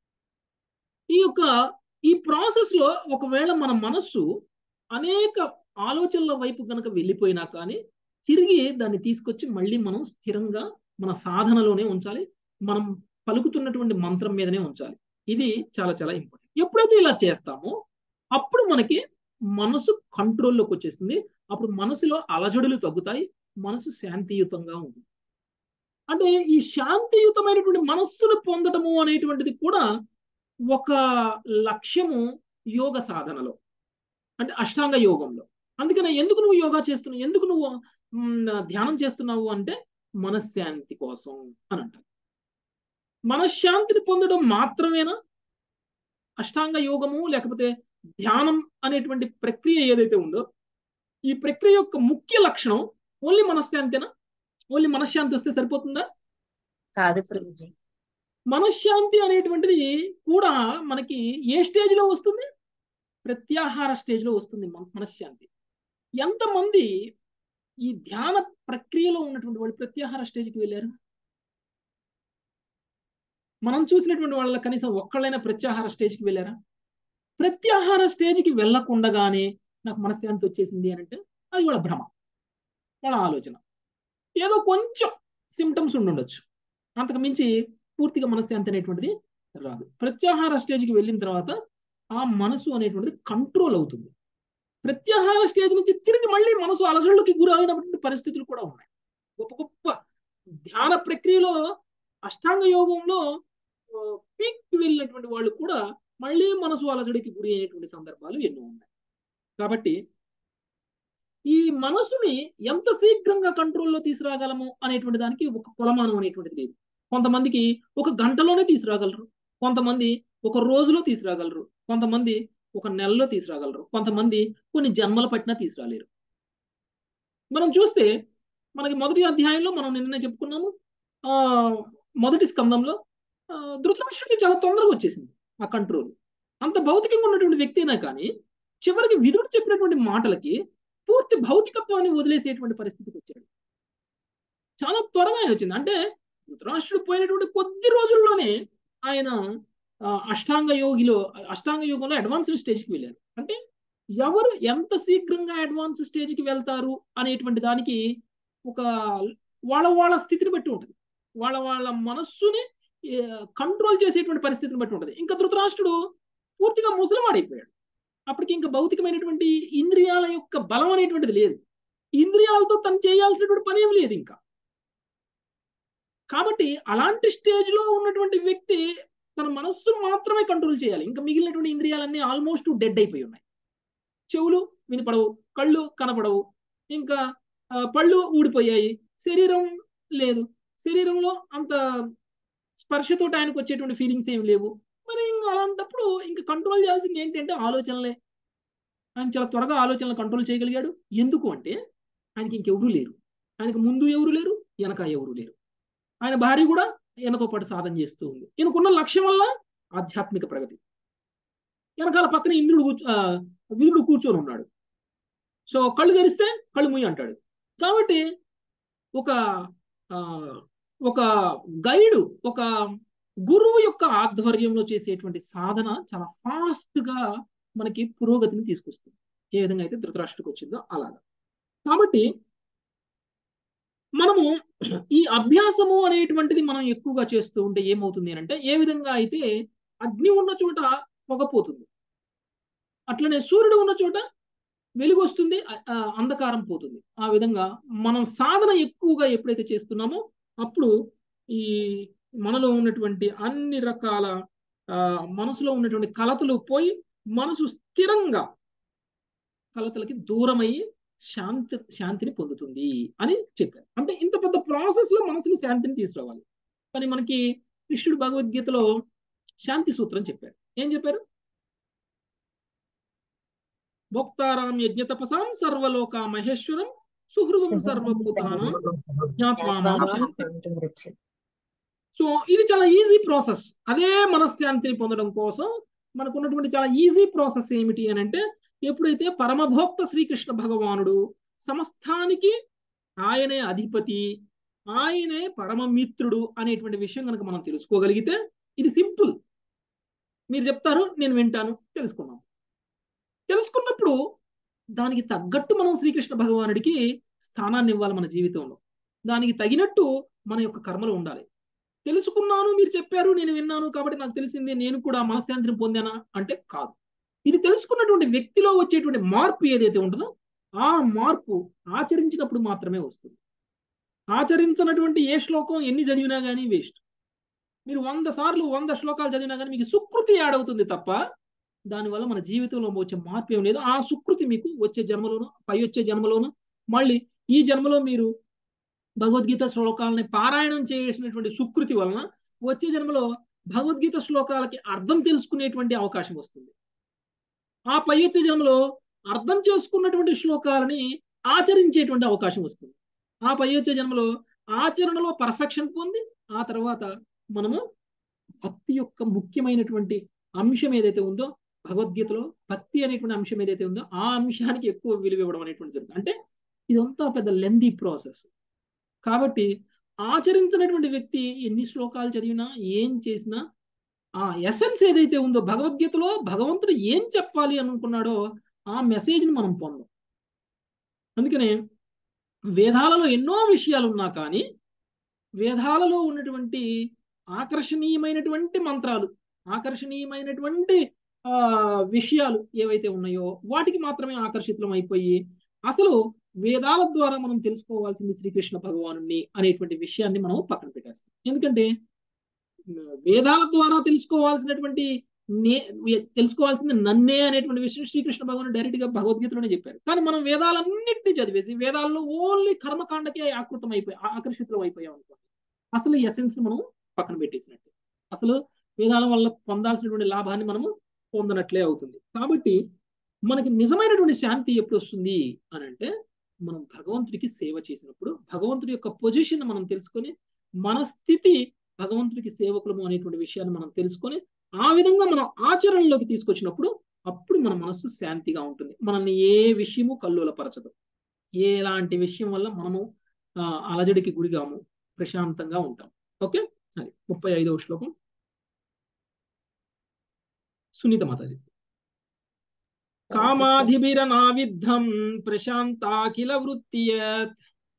ఈ యొక్క ఈ ప్రాసెస్ లో ఒకవేళ మన మనస్సు అనేక ఆలోచనల వైపు కనుక వెళ్ళిపోయినా కానీ తిరిగి దాన్ని తీసుకొచ్చి మళ్ళీ మనం స్థిరంగా మన సాధనలోనే ఉంచాలి మనం పలుకుతున్నటువంటి మంత్రం మీదనే ఉంచాలి ఇది చాలా చాలా ఇంపార్టెంట్ ఎప్పుడైతే ఇలా చేస్తామో అప్పుడు మనకి మనసు కంట్రోల్లోకి వచ్చేస్తుంది అప్పుడు మనసులో అలజడులు తగ్గుతాయి మనసు శాంతియుతంగా ఉంటుంది అంటే ఈ శాంతియుతమైనటువంటి మనస్సును పొందడము అనేటువంటిది కూడా ఒక లక్ష్యము యోగ సాధనలో అంటే అష్టాంగ యోగంలో అందుకనే ఎందుకు నువ్వు యోగా చేస్తున్నావు ఎందుకు నువ్వు ధ్యానం చేస్తున్నావు అంటే మనశ్శాంతి కోసం అని అంటారు మనశ్శాంతిని పొందడం మాత్రమేనా అష్టాంగ యోగము లేకపోతే ధ్యానం అనేటువంటి ప్రక్రియ ఏదైతే ఉందో ఈ ప్రక్రియ యొక్క ముఖ్య లక్షణం ఓన్లీ మనశ్శాంతినా ఓన్లీ మనశ్శాంతి వస్తే సరిపోతుందా కాదు ప్రభుజీ మనశ్శాంతి అనేటువంటిది కూడా మనకి ఏ స్టేజ్ లో వస్తుంది ప్రత్యాహార స్టేజ్ లో వస్తుంది మన మనశ్శాంతి ఎంతమంది ఈ ధ్యాన ప్రక్రియలో ఉన్నటువంటి వాళ్ళు ప్రత్యాహార స్టేజ్కి వెళ్ళారు మనం చూసినటువంటి వాళ్ళ కనీసం ఒక్కళ్ళైనా ప్రత్యాహార స్టేజ్కి వెళ్ళారా ప్రత్యాహార స్టేజ్కి వెళ్ళకుండగానే నాకు మనశ్శాంతి వచ్చేసింది అని అంటే అది వాళ్ళ భ్రమ వాళ్ళ ఆలోచన ఏదో కొంచెం సిమ్టమ్స్ ఉండుండొచ్చు అంతకు మించి పూర్తిగా మనశ్శాంతి అనేటువంటిది రాదు ప్రత్యాహార స్టేజ్కి వెళ్ళిన తర్వాత ఆ మనసు అనేటువంటిది కంట్రోల్ అవుతుంది ప్రత్యాహార స్టేజ్ నుంచి తిరిగి మళ్ళీ మనసు అలసళ్ళకి గురైనటువంటి పరిస్థితులు కూడా ఉన్నాయి గొప్ప గొప్ప ధ్యాన ప్రక్రియలో అష్టాంగ యోగంలో పీక్ వెళ్ళినటువంటి వాళ్ళు కూడా మళ్ళీ మనసు అలసడికి గురి అయినటువంటి సందర్భాలు ఎన్నో ఉన్నాయి కాబట్టి ఈ మనసుని ఎంత శీఘ్రంగా కంట్రోల్లో తీసుకురాగలము అనేటువంటి దానికి ఒక కొలమానం అనేటువంటిది లేదు కొంతమందికి ఒక గంటలోనే తీసుకురాగలరు కొంతమంది ఒక రోజులో తీసుకురాగలరు కొంతమంది ఒక నెలలో తీసుకురాగలరు కొంతమంది కొన్ని జన్మల పట్టినా తీసుకురాలేరు మనం చూస్తే మనకి మొదటి అధ్యాయంలో మనం నిన్న చెప్పుకున్నాము ఆ మొదటి స్కందంలో ధృతరాష్ట్రుడికి చాలా తొందరగా వచ్చేసింది ఆ కంట్రోల్ అంత భౌతికంగా ఉన్నటువంటి వ్యక్తి అయినా కానీ చివరికి విధుడు చెప్పినటువంటి మాటలకి పూర్తి భౌతికత్వాన్ని వదిలేసేటువంటి పరిస్థితికి వచ్చాడు చాలా త్వరగా ఆయన వచ్చింది అంటే ధృతరాష్ట్రుడు పోయినటువంటి కొద్ది రోజుల్లోనే ఆయన అష్టాంగ యోగిలో అష్టాంగ యోగంలో అడ్వాన్స్డ్ స్టేజ్కి వెళ్ళారు అంటే ఎవరు ఎంత శీఘ్రంగా అడ్వాన్స్ స్టేజ్కి వెళ్తారు అనేటువంటి దానికి ఒక వాళ్ళ వాళ్ళ స్థితిని బట్టి ఉంటుంది వాళ్ళ వాళ్ళ మనస్సుని కంట్రోల్ చేసేటువంటి పరిస్థితిని బట్టి ఉంటుంది ఇంకా ధృతరాష్ట్రుడు పూర్తిగా ముసలివాడైపోయాడు అప్పటికి ఇంకా భౌతికమైనటువంటి ఇంద్రియాల యొక్క బలం అనేటువంటిది లేదు ఇంద్రియాలతో తను చేయాల్సినటువంటి పని ఏం లేదు ఇంకా కాబట్టి అలాంటి స్టేజ్ లో ఉన్నటువంటి వ్యక్తి తన మనస్సు మాత్రమే కంట్రోల్ చేయాలి ఇంకా మిగిలినటువంటి ఇంద్రియాలన్నీ ఆల్మోస్ట్ డెడ్ అయిపోయి ఉన్నాయి చెవులు వినపడవు కళ్ళు కనపడవు ఇంకా పళ్ళు ఊడిపోయాయి శరీరం లేదు శరీరంలో అంత స్పర్శతో ఆయనకు వచ్చేటువంటి ఫీలింగ్స్ ఏమి లేవు మరి ఇంకా అలాంటప్పుడు ఇంకా కంట్రోల్ చేయాల్సింది ఏంటంటే ఆలోచనలే ఆయన చాలా త్వరగా ఆలోచనలు కంట్రోల్ చేయగలిగాడు ఎందుకు అంటే ఆయనకి ఇంకెవరూ లేరు ఆయనకు ముందు ఎవరు లేరు వెనక ఎవరు లేరు ఆయన భార్య కూడా ఈయనతో పాటు సాధన చేస్తూ ఉంది ఈయనకున్న లక్ష్యం వల్ల ఆధ్యాత్మిక ప్రగతి వెనకాల పక్కన ఇంద్రుడు విధుడు కూర్చొని ఉన్నాడు సో కళ్ళు తెరిస్తే కళ్ళు ముయ్యి అంటాడు కాబట్టి ఒక ఒక గైడు ఒక గురువు యొక్క ఆధ్వర్యంలో చేసేటువంటి సాధన చాలా ఫాస్ట్ గా మనకి పురోగతిని తీసుకొస్తుంది ఏ విధంగా అయితే ధృతరాష్ట్రకు వచ్చిందో అలాగా కాబట్టి మనము ఈ అభ్యాసము అనేటువంటిది మనం ఎక్కువగా చేస్తూ ఉంటే ఏమవుతుంది అంటే ఏ విధంగా అయితే అగ్ని ఉన్న చోట పొగపోతుంది అట్లనే సూర్యుడు ఉన్న చోట వెలుగు వస్తుంది అంధకారం పోతుంది ఆ విధంగా మనం సాధన ఎక్కువగా ఎప్పుడైతే చేస్తున్నామో అప్పుడు ఈ మనలో ఉన్నటువంటి అన్ని రకాల మనసులో ఉన్నటువంటి కలతలు పోయి మనసు స్థిరంగా కలతలకి దూరమయ్యి శాంతి శాంతిని పొందుతుంది అని చెప్పారు అంటే ఇంత పెద్ద ప్రాసెస్ లో మనసుని శాంతిని తీసుకురావాలి కానీ మనకి కృష్ణుడు భగవద్గీతలో శాంతి సూత్రం చెప్పారు ఏం చెప్పారు భోక్తారాం యజ్ఞ తపసాం సర్వలోక మహేశ్వరం సుహృదం సర్వభూతానం జ్ఞాత్మానం శాంతి సో ఇది చాలా ఈజీ ప్రాసెస్ అదే మనశ్శాంతిని పొందడం కోసం మనకు ఉన్నటువంటి చాలా ఈజీ ప్రాసెస్ ఏమిటి అని అంటే ఎప్పుడైతే పరమభోక్త శ్రీకృష్ణ భగవానుడు సమస్తానికి ఆయనే అధిపతి ఆయనే పరమమిత్రుడు అనేటువంటి విషయం కనుక మనం తెలుసుకోగలిగితే ఇది సింపుల్ మీరు చెప్తారు నేను వింటాను తెలుసుకున్నాం తెలుసుకున్నప్పుడు దానికి తగ్గట్టు మనం శ్రీకృష్ణ భగవానుడికి స్థానాన్ని ఇవ్వాలి మన జీవితంలో దానికి తగినట్టు మన యొక్క కర్మలు ఉండాలి తెలుసుకున్నాను మీరు చెప్పారు నేను విన్నాను కాబట్టి నాకు తెలిసింది నేను కూడా మనశ్శాంతిని పొందానా అంటే కాదు ఇది తెలుసుకున్నటువంటి వ్యక్తిలో వచ్చేటువంటి మార్పు ఏదైతే ఉంటుందో ఆ మార్పు ఆచరించినప్పుడు మాత్రమే వస్తుంది ఆచరించినటువంటి ఏ శ్లోకం ఎన్ని చదివినా కానీ వేస్ట్ మీరు వంద సార్లు వంద శ్లోకాలు చదివినా కానీ మీకు సుకృతి యాడ్ అవుతుంది తప్ప దానివల్ల మన జీవితంలో వచ్చే మార్పు ఏం లేదు ఆ సుకృతి మీకు వచ్చే జన్మలోను పై వచ్చే జన్మలోను మళ్ళీ ఈ జన్మలో మీరు భగవద్గీత శ్లోకాలని పారాయణం చేసినటువంటి సుకృతి వలన వచ్చే జన్మలో భగవద్గీత శ్లోకాలకి అర్థం తెలుసుకునేటువంటి అవకాశం వస్తుంది ఆ పై వచ్చే జన్మలో అర్థం చేసుకున్నటువంటి శ్లోకాలని ఆచరించేటువంటి అవకాశం వస్తుంది ఆ పై వచ్చే జన్మలో ఆచరణలో పర్ఫెక్షన్ పొంది ఆ తర్వాత మనము భక్తి యొక్క ముఖ్యమైనటువంటి అంశం ఏదైతే ఉందో భగవద్గీతలో భక్తి అనేటువంటి అంశం ఏదైతే ఉందో ఆ అంశానికి ఎక్కువ విలువ ఇవ్వడం అనేటువంటి జరుగుతుంది అంటే ఇదంతా పెద్ద లెందీ ప్రాసెస్ కాబట్టి ఆచరించినటువంటి వ్యక్తి ఎన్ని శ్లోకాలు చదివినా ఏం చేసినా ఆ ఎసెన్స్ ఏదైతే ఉందో భగవద్గీతలో భగవంతుడు ఏం చెప్పాలి అనుకున్నాడో ఆ మెసేజ్ని మనం పొందాం అందుకనే వేదాలలో ఎన్నో విషయాలు ఉన్నా కానీ వేదాలలో ఉన్నటువంటి ఆకర్షణీయమైనటువంటి మంత్రాలు ఆకర్షణీయమైనటువంటి ఆ విషయాలు ఏవైతే ఉన్నాయో వాటికి మాత్రమే ఆకర్షితులం అయిపోయి అసలు వేదాల ద్వారా మనం తెలుసుకోవాల్సింది శ్రీకృష్ణ భగవాను అనేటువంటి విషయాన్ని మనం పక్కన పెట్టేస్తాం ఎందుకంటే వేదాల ద్వారా తెలుసుకోవాల్సినటువంటి నే తెలుసుకోవాల్సింది నన్నే అనేటువంటి విషయం శ్రీకృష్ణ భగవాన్ డైరెక్ట్ గా భగవద్గీతలోనే చెప్పారు కానీ మనం వేదాలన్నింటినీ చదివేసి వేదాల్లో ఓన్లీ కర్మకాండకే ఆకృతం అయిపోయి ఆకర్షితులం అయిపోయాం అనుకోండి అసలు ఎసెన్స్ మనం పక్కన పెట్టేసినట్టు అసలు వేదాల వల్ల పొందాల్సినటువంటి లాభాన్ని మనము పొందనట్లే అవుతుంది కాబట్టి మనకి నిజమైనటువంటి శాంతి ఎప్పుడు వస్తుంది అని అంటే మనం భగవంతుడికి సేవ చేసినప్పుడు భగవంతుడి యొక్క పొజిషన్ మనం తెలుసుకొని మన స్థితి భగవంతుడికి సేవకులము అనేటువంటి విషయాన్ని మనం తెలుసుకొని ఆ విధంగా మనం ఆచరణలోకి తీసుకొచ్చినప్పుడు అప్పుడు మన మనస్సు శాంతిగా ఉంటుంది మనల్ని ఏ విషయము కల్లోలపరచదు ఎలాంటి విషయం వల్ల మనము అలజడికి గురిగాము ప్రశాంతంగా ఉంటాం ఓకే అది ముప్పై ఐదవ శ్లోకం సునీత మాతాజీ కామాధిభిరనావిద్ధం ప్రశాంతాఖిల వృత్తియత్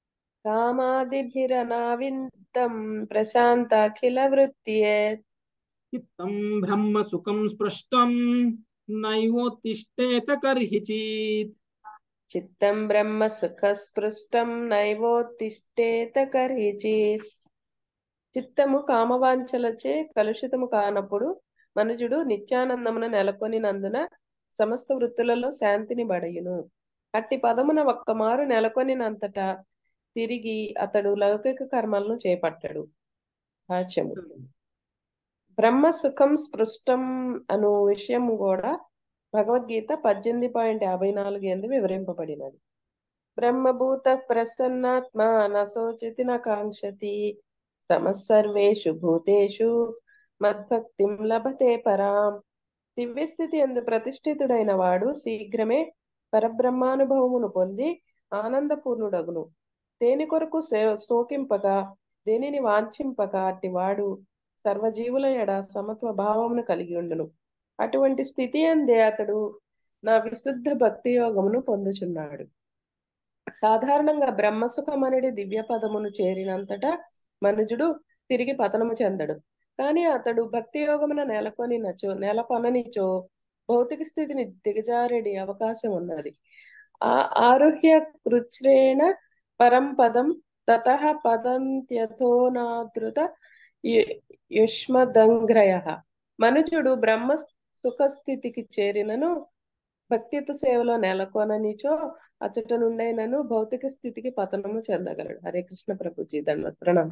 కామాదిభిరనావింతం ప్రశాంతాఖిల వృత్తియత్ చిత్తం బ్రహ్మ సుఖం స్పృష్టం నైవోత్తిష్టేత కర్హిచిత్ చిత్తం బ్రహ్మ సుఖస్పృష్టం నైవోత్తిష్టేత కర్హిచిత్ చిత్తము కామవాంఛలచే కలుషితము కానప్పుడు మనుజుడు నిత్యానందమున నెలకొనినందున సమస్త వృత్తులలో శాంతిని బడయును అట్టి పదమున ఒక్కమారు నెలకొనినంతటా తిరిగి అతడు లౌకిక కర్మలను చేపట్టడు భాష్యము బ్రహ్మ సుఖం స్పృష్టం అను విషయం కూడా భగవద్గీత పద్దెనిమిది పాయింట్ యాభై నాలుగు ఎందు వివరింపబడినది బ్రహ్మభూత ప్రసన్నాత్మ నశోచితి కాంక్షతి సమస్సర్వేషు భూతేషు మద్భక్తిం లభతే పరాం దివ్యస్థితి ఎందు ప్రతిష్ఠితుడైన వాడు శీఘ్రమే పరబ్రహ్మానుభవమును పొంది ఆనందపూర్ణుడగును దేని కొరకు శోకింపక దేనిని వాంఛింపక అట్టి వాడు సర్వజీవుల ఎడ సమత్వ భావమును కలిగి ఉండును అటువంటి స్థితి అందే అతడు నా విశుద్ధ భక్తి యోగమును పొందుచున్నాడు సాధారణంగా బ్రహ్మసుఖమనడి దివ్య పదమును చేరినంతటా మనుజుడు తిరిగి పతనము చెందడు కానీ అతడు భక్తి యోగమున నెలకొనినచో నెలకొననిచో భౌతిక స్థితిని దిగజారేడి అవకాశం ఉన్నది ఆ ఆరుహ్య కృచ్రేణ పరం పదం తత పదంత్యథోనాదృత యుష్మదంగ్రయ మనుజుడు బ్రహ్మ సుఖస్థితికి చేరినను భక్తిత సేవలో నెలకొననిచో అచట నుండైనను భౌతిక స్థితికి పతనము చెందగలడు హరే కృష్ణ ప్రభుజీ దండ ప్రణామం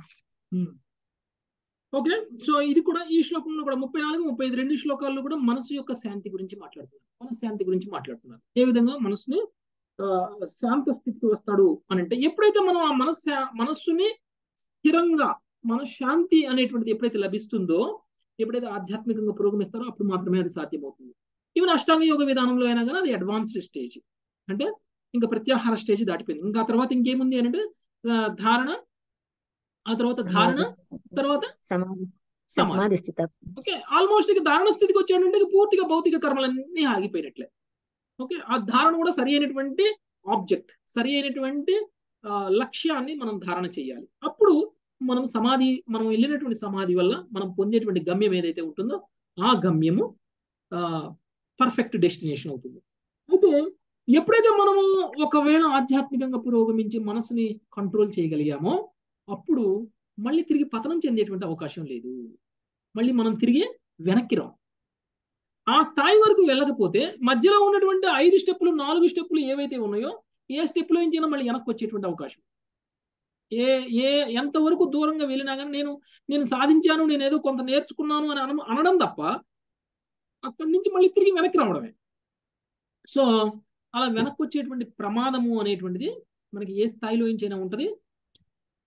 ఓకే సో ఇది కూడా ఈ శ్లోకంలో కూడా ముప్పై నాలుగు ముప్పై ఐదు రెండు శ్లోకాల్లో కూడా మనసు యొక్క శాంతి గురించి మాట్లాడుతున్నారు మనశ్శాంతి గురించి మాట్లాడుతున్నారు ఏ విధంగా మనసుని శాంత స్థితికి వస్తాడు అని అంటే ఎప్పుడైతే మనం ఆ మనస్సు మనస్సుని స్థిరంగా మన శాంతి అనేటువంటిది ఎప్పుడైతే లభిస్తుందో ఎప్పుడైతే ఆధ్యాత్మికంగా పురోగమిస్తారో అప్పుడు మాత్రమే అది సాధ్యమవుతుంది ఈవెన్ అష్టాంగ యోగ విధానంలో అయినా కానీ అది అడ్వాన్స్డ్ స్టేజ్ అంటే ఇంకా ప్రత్యాహార స్టేజ్ దాటిపోయింది ఇంకా తర్వాత ఇంకేముంది అంటే ధారణ ఆ తర్వాత ధారణ తర్వాత సమాధి సమాధి సమాధి స్థిత ఓకే ఆల్మోస్ట్ ఇక ధారణ స్థితికి వచ్చాడంటే ఇక పూర్తిగా భౌతిక కర్మలన్నీ ఆగిపోయినట్లే ఓకే ఆ ధారణ కూడా సరి అయినటువంటి ఆబ్జెక్ట్ సరి అయినటువంటి లక్ష్యాన్ని మనం ధారణ చేయాలి అప్పుడు మనం సమాధి మనం వెళ్ళినటువంటి సమాధి వల్ల మనం పొందేటువంటి గమ్యం ఏదైతే ఉంటుందో ఆ గమ్యము పర్ఫెక్ట్ డెస్టినేషన్ అవుతుంది అయితే ఎప్పుడైతే మనము ఒకవేళ ఆధ్యాత్మికంగా పురోగమించి మనసుని కంట్రోల్ చేయగలిగామో అప్పుడు మళ్ళీ తిరిగి పతనం చెందేటువంటి అవకాశం లేదు మళ్ళీ మనం తిరిగి వెనక్కి రాం ఆ స్థాయి వరకు వెళ్ళకపోతే మధ్యలో ఉన్నటువంటి ఐదు స్టెప్పులు నాలుగు స్టెప్పులు ఏవైతే ఉన్నాయో ఏ స్టెప్లో నుంచైనా మళ్ళీ వెనక్కి వచ్చేటువంటి అవకాశం ఏ ఏ ఎంతవరకు దూరంగా వెళ్ళినా కానీ నేను నేను సాధించాను నేను ఏదో కొంత నేర్చుకున్నాను అని అన అనడం తప్ప అక్కడి నుంచి మళ్ళీ తిరిగి వెనక్కి రావడమే సో అలా వెనక్కి వచ్చేటువంటి ప్రమాదము అనేటువంటిది మనకి ఏ స్థాయిలో నుంచైనా ఉంటుంది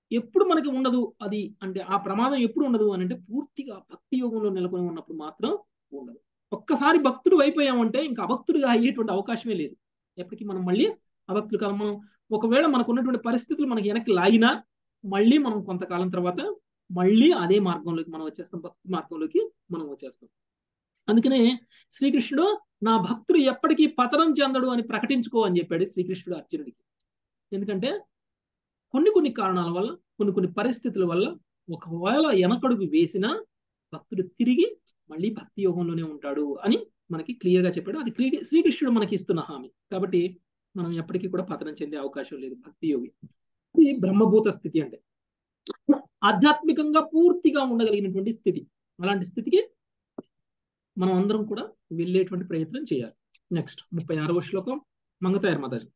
ఎప్పుడు మనకి ఉండదు అది అంటే ఆ ప్రమాదం ఎప్పుడు ఉండదు అని అంటే పూర్తిగా భక్తి యోగంలో నెలకొని ఉన్నప్పుడు మాత్రం ఉండదు ఒక్కసారి భక్తుడు అయిపోయామంటే ఇంకా అభక్తుడిగా అయ్యేటువంటి అవకాశమే లేదు ఎప్పటికీ మనం మళ్ళీ అభక్తులు కాదు మనం ఒకవేళ మనకు ఉన్నటువంటి పరిస్థితులు మనకి వెనక్కి లాగినా మళ్ళీ మనం కొంతకాలం తర్వాత మళ్ళీ అదే మార్గంలోకి మనం వచ్చేస్తాం భక్తి మార్గంలోకి మనం వచ్చేస్తాం అందుకనే శ్రీకృష్ణుడు నా భక్తుడు ఎప్పటికీ పతనం చెందడు అని ప్రకటించుకో అని చెప్పాడు శ్రీకృష్ణుడు అర్జునుడికి ఎందుకంటే కొన్ని కొన్ని కారణాల వల్ల కొన్ని కొన్ని పరిస్థితుల వల్ల ఒకవేళ వెనకడుగు వేసినా భక్తుడు తిరిగి మళ్ళీ భక్తి యోగంలోనే ఉంటాడు అని మనకి క్లియర్ గా చెప్పాడు అది శ్రీకృష్ణుడు మనకి ఇస్తున్న హామీ కాబట్టి మనం ఎప్పటికీ కూడా పతనం చెందే అవకాశం లేదు భక్తి యోగి ఇది బ్రహ్మభూత స్థితి అంటే ఆధ్యాత్మికంగా పూర్తిగా ఉండగలిగినటువంటి స్థితి అలాంటి స్థితికి మనం అందరం కూడా వెళ్ళేటువంటి ప్రయత్నం చేయాలి నెక్స్ట్ ముప్పై ఆరవ శ్లోకం మంగతాయర్ మాతాజీ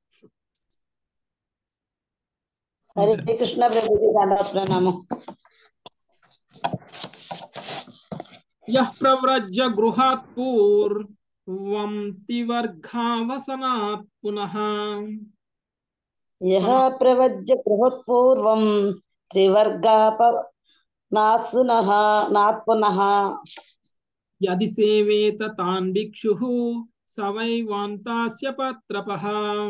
హరే కృష్ణ ప్రభుజీ దండా ప్రణామం యః ప్రవ్రజ్య గృహాత్ పూర్వం తివర్ఘావసనాత్ పునః యహ ప్రవజ్య బృహత్పూర్వం త్రివర్గాప నాత్సునః నాత్పునః యది సేవేత తాన్ భిక్షుః సవైవాంతాస్య పత్రపః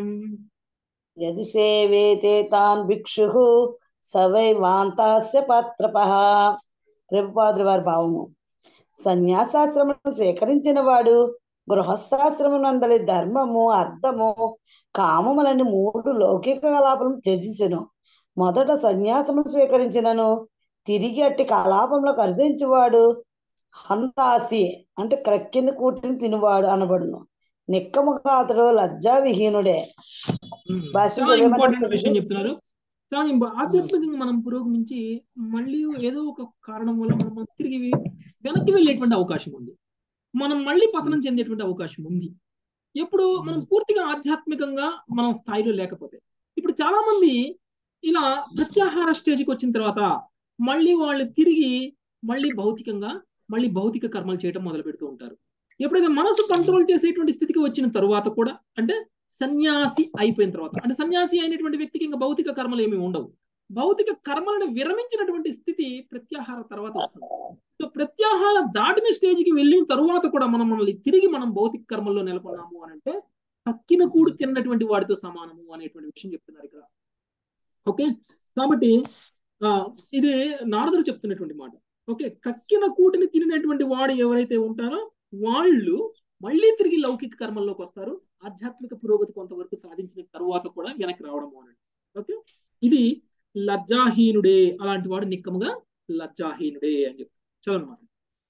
యది సేవేతే తాన్ భిక్షుః సవై వాంతాస్య పత్రపః ప్రభుపాదుల వారి భావము సన్యాసాశ్రమం స్వీకరించిన వాడు గృహస్థాశ్రమనందలి ధర్మము అర్థము కామములని మూడు లౌకిక కలాపం త్యజించును మొదట సన్యాసము స్వీకరించినను తిరిగి అట్టి కలాపంలో కరిదించువాడు హంతాసి అంటే క్రక్కిని కూటిని తినువాడు అనబడును నిక్కముగా అతడు లజ్జా విహీనుడే భాష్యం చాలా ఇంపార్టెంట్ ఏమంటారు? విషయం చెప్తున్నారు చాలా ఇంపా- ఆధ్యాత్మికంగా మనం పురోగమించి మళ్ళీ ఏదో ఒక కారణం వల్ల మనం తిరిగి వెనక్కి వెళ్ళేటువంటి అవకాశం ఉంది మనం మళ్ళీ పతనం చెందేటువంటి అవకాశం ఉంది ఎప్పుడు మనం పూర్తిగా ఆధ్యాత్మికంగా మనం స్థాయిలో లేకపోతే ఇప్పుడు చాలా మంది ఇలా ప్రత్యాహార స్టేజ్కి వచ్చిన తర్వాత మళ్ళీ వాళ్ళు తిరిగి మళ్ళీ భౌతికంగా మళ్ళీ భౌతిక కర్మలు చేయడం మొదలు పెడుతూ ఉంటారు ఎప్పుడైతే మనసు కంట్రోల్ చేసేటువంటి స్థితికి వచ్చిన తరువాత కూడా అంటే సన్యాసి అయిపోయిన తర్వాత అంటే సన్యాసి అయినటువంటి వ్యక్తికి ఇంకా భౌతిక కర్మలు ఏమి ఉండవు భౌతిక కర్మలను విరమించినటువంటి స్థితి ప్రత్యాహార తర్వాత వస్తుంది సో ప్రత్యాహార దాటిన స్టేజ్కి వెళ్ళిన తరువాత కూడా మనం మనల్ని తిరిగి మనం భౌతిక కర్మల్లో నెలకొన్నాము అని అంటే కక్కిన కూడు తిన్నటువంటి వాడితో సమానము అనేటువంటి విషయం చెప్తున్నారు ఇక్కడ ఓకే కాబట్టి ఆ ఇది నారదుడు చెప్తున్నటువంటి మాట ఓకే కక్కిన కూటిని తినినటువంటి వాడు ఎవరైతే ఉంటారో వాళ్ళు మళ్ళీ తిరిగి లౌకిక కర్మల్లోకి వస్తారు ఆధ్యాత్మిక పురోగతి కొంతవరకు సాధించిన తరువాత కూడా వెనక్కి రావడము అనండి ఓకే ఇది లజ్జాహీనుడే అలాంటి వాడు నిక్కముగా లజ్జాహీనుడే అని చెప్తారు చదవనమాట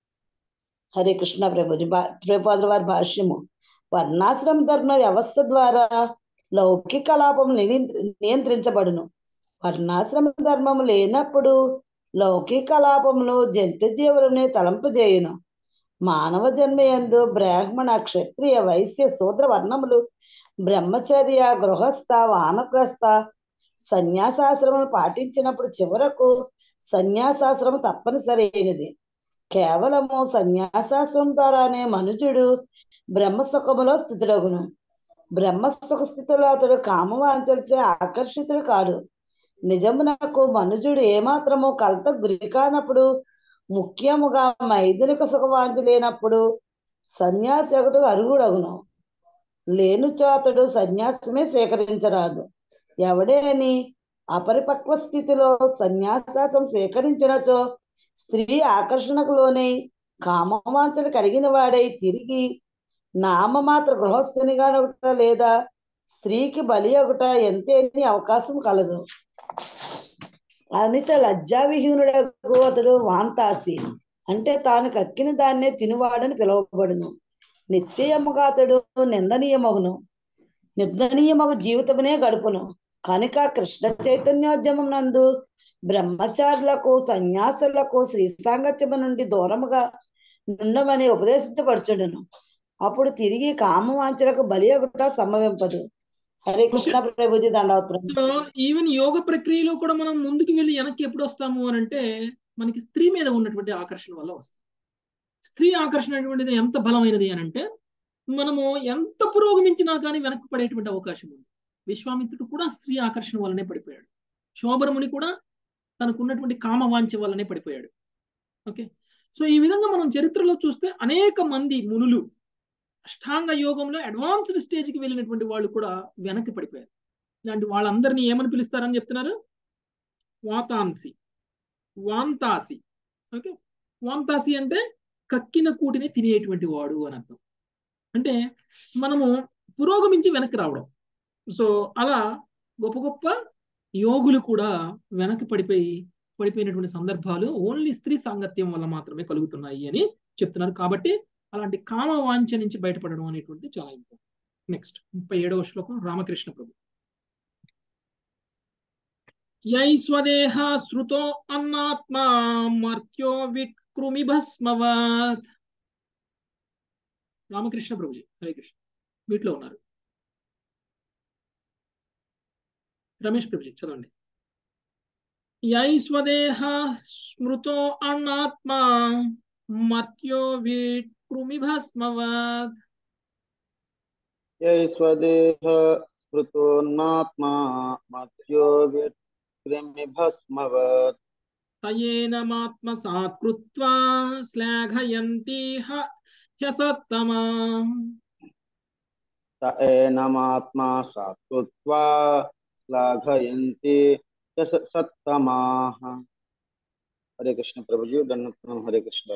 హరే కృష్ణ ప్రభుజీ భా- ప్రభుపాదుల వారి భాష్యము వర్ణాశ్రమ ధర్మ వ్యవస్థ ద్వారా లౌకిక కలాపం నియంత్రి- నియంత్రించబడును వర్ణాశ్రమ ధర్మము లేనప్పుడు లౌకిక కలాపమును జంతు జీవులని తలంపజేయును మానవ జన్మ యందు బ్రాహ్మణ క్షత్రియ వైశ్య శూద్ర వర్ణములు బ్రహ్మచర్య గృహస్థ వానప్రస్థ సన్యాసాశ్రమం పాటించినప్పుడు చివరకు సన్యాసాశ్రమం తప్పనిసరి అయినది కేవలము సన్యాసాశ్రమం ద్వారానే మనుజుడు బ్రహ్మసుఖములో స్థితుడగును బ్రహ్మసుఖ స్థితిలో అతడు కామవాంచలచే ఆకర్షితుడు కాడు నిజమునకు మనుజుడు ఏమాత్రము కలత గురి కానప్పుడు ముఖ్యముగా మైదునిక సుఖవాంతి లేనప్పుడు సన్యాసి ఒకటి అరుగుడగును లేనుచో అతడు సన్యాసమే స్వీకరించరాదు ఎవడేని అపరిపక్వ స్థితిలో సన్యాసాసం స్వీకరించినచో స్త్రీ ఆకర్షణకు లోనై కామవాంఛలు కలిగిన వాడై తిరిగి నామమాత్ర గృహస్థునిగా ఒకట లేదా స్త్రీకి బలి ఒకట ఎంతేని అవకాశం కలదు అమిత లజ్జావిహీనుడకు అతడు వాంతాసి అంటే తాను కక్కిన దాన్నే తినువాడని పిలువబడును నిశ్చయముగా అతడు నిందనీయమగును నిందనీయమగు జీవితమునే గడుపును కనుక కృష్ణ చైతన్యోద్యమం నందు బ్రహ్మచారులకు సన్యాసులకు శ్రీ సాంగత్యము నుండి దూరముగా నుండమని ఉపదేశించబడుచుండును అప్పుడు తిరిగి కామవాంఛలకు బలి ఒకట సంభవింపదు హరే కృష్ణ ప్రభుజీ దండవత్రం సో ఈవెన్ యోగ ప్రక్రియలో కూడా మనం ముందుకు వెళ్ళి వెనక్కి ఎప్పుడు వస్తాము అని అంటే మనకి స్త్రీ మీద ఉన్నటువంటి ఆకర్షణ వల్ల వస్తుంది స్త్రీ ఆకర్షణ అనేటువంటిది ఎంత బలమైనది అని అంటే మనము ఎంత పురోగమించినా కానీ వెనక్కి పడేటువంటి అవకాశం ఉంది విశ్వామిత్రుడు కూడా స్త్రీ ఆకర్షణ వల్లనే పడిపోయాడు శోభరముని కూడా తనకున్నటువంటి కామవాంఛ వల్లనే పడిపోయాడు ఓకే సో ఈ విధంగా మనం చరిత్రలో చూస్తే అనేక మంది మునులు అష్టాంగ యోగంలో అడ్వాన్స్డ్ స్టేజ్కి వెళ్ళినటువంటి వాళ్ళు కూడా వెనక్కి పడిపోయారు ఇలాంటి వాళ్ళందరినీ ఏమని పిలుస్తారని చెప్తున్నారు వాతాంసి వాంతాసి ఓకే వాంతాసి అంటే కక్కిన కూటిని తినేటువంటి వాడు అని అర్థం అంటే మనము పురోగమించి వెనక్కి రావడం సో అలా గొప్ప గొప్ప యోగులు కూడా వెనక్కి పడిపోయి పడిపోయినటువంటి సందర్భాలు ఓన్లీ స్త్రీ సాంగత్యం వల్ల మాత్రమే కలుగుతున్నాయి అని చెప్తున్నారు కాబట్టి అలాంటి కామ వాంఛ నుంచి బయటపడడం అనేటువంటిది చాలా ఇంపార్టెంట్ నెక్స్ట్ ముప్పై ఏడవ శ్లోకం రామకృష్ణ ప్రభు యై స్వదేహ శృతో అన్నాత్మా మర్త్యో విక్రుమి భస్మవత్ రామకృష్ణ ప్రభుజీ హరే కృష్ణ వీటిలో ఉన్నారు రమేష్ ప్రభుజీ చదవండి యై స్వదేహ స్మృతో అన్నాత్మా మర్త్యో విక్రుమి భస్మవత్ యై స్వదేహ స్మృతోన్నాత్మా మత్యో విక్రమి భస్మవత్ తయేనమాత్మసాత్ కృత్వా శ్లాఘయంతి హ్యసత్తమా త ఏనమాత్మా సాత్కృత్వా శ్లాఘయంతి యశ సత్తమాః హరే కృష్ణ ప్రభుజీ దండం హరే కృష్ణ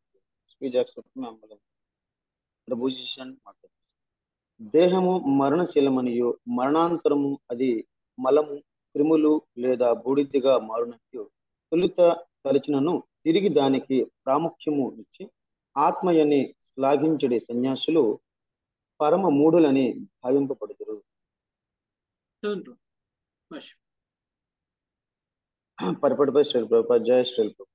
ప్రభుజీ మాట్లాడు దేహము మరణశీలమనియు మరణాంతరము అది మలము క్రిములు లేదా బూడిదిగా మారునట్టు తొలుత తలచినను తిరిగి దానికి ప్రాముఖ్యము ఇచ్చి ఆత్మయని శ్లాఘించడి సన్యాసులు పరమ మూఢులని భావింపబడుదురు చదవండి భాష పరిపటిపై శ్రీల ప్రభుపాద జయ శ్రీల ప్రభు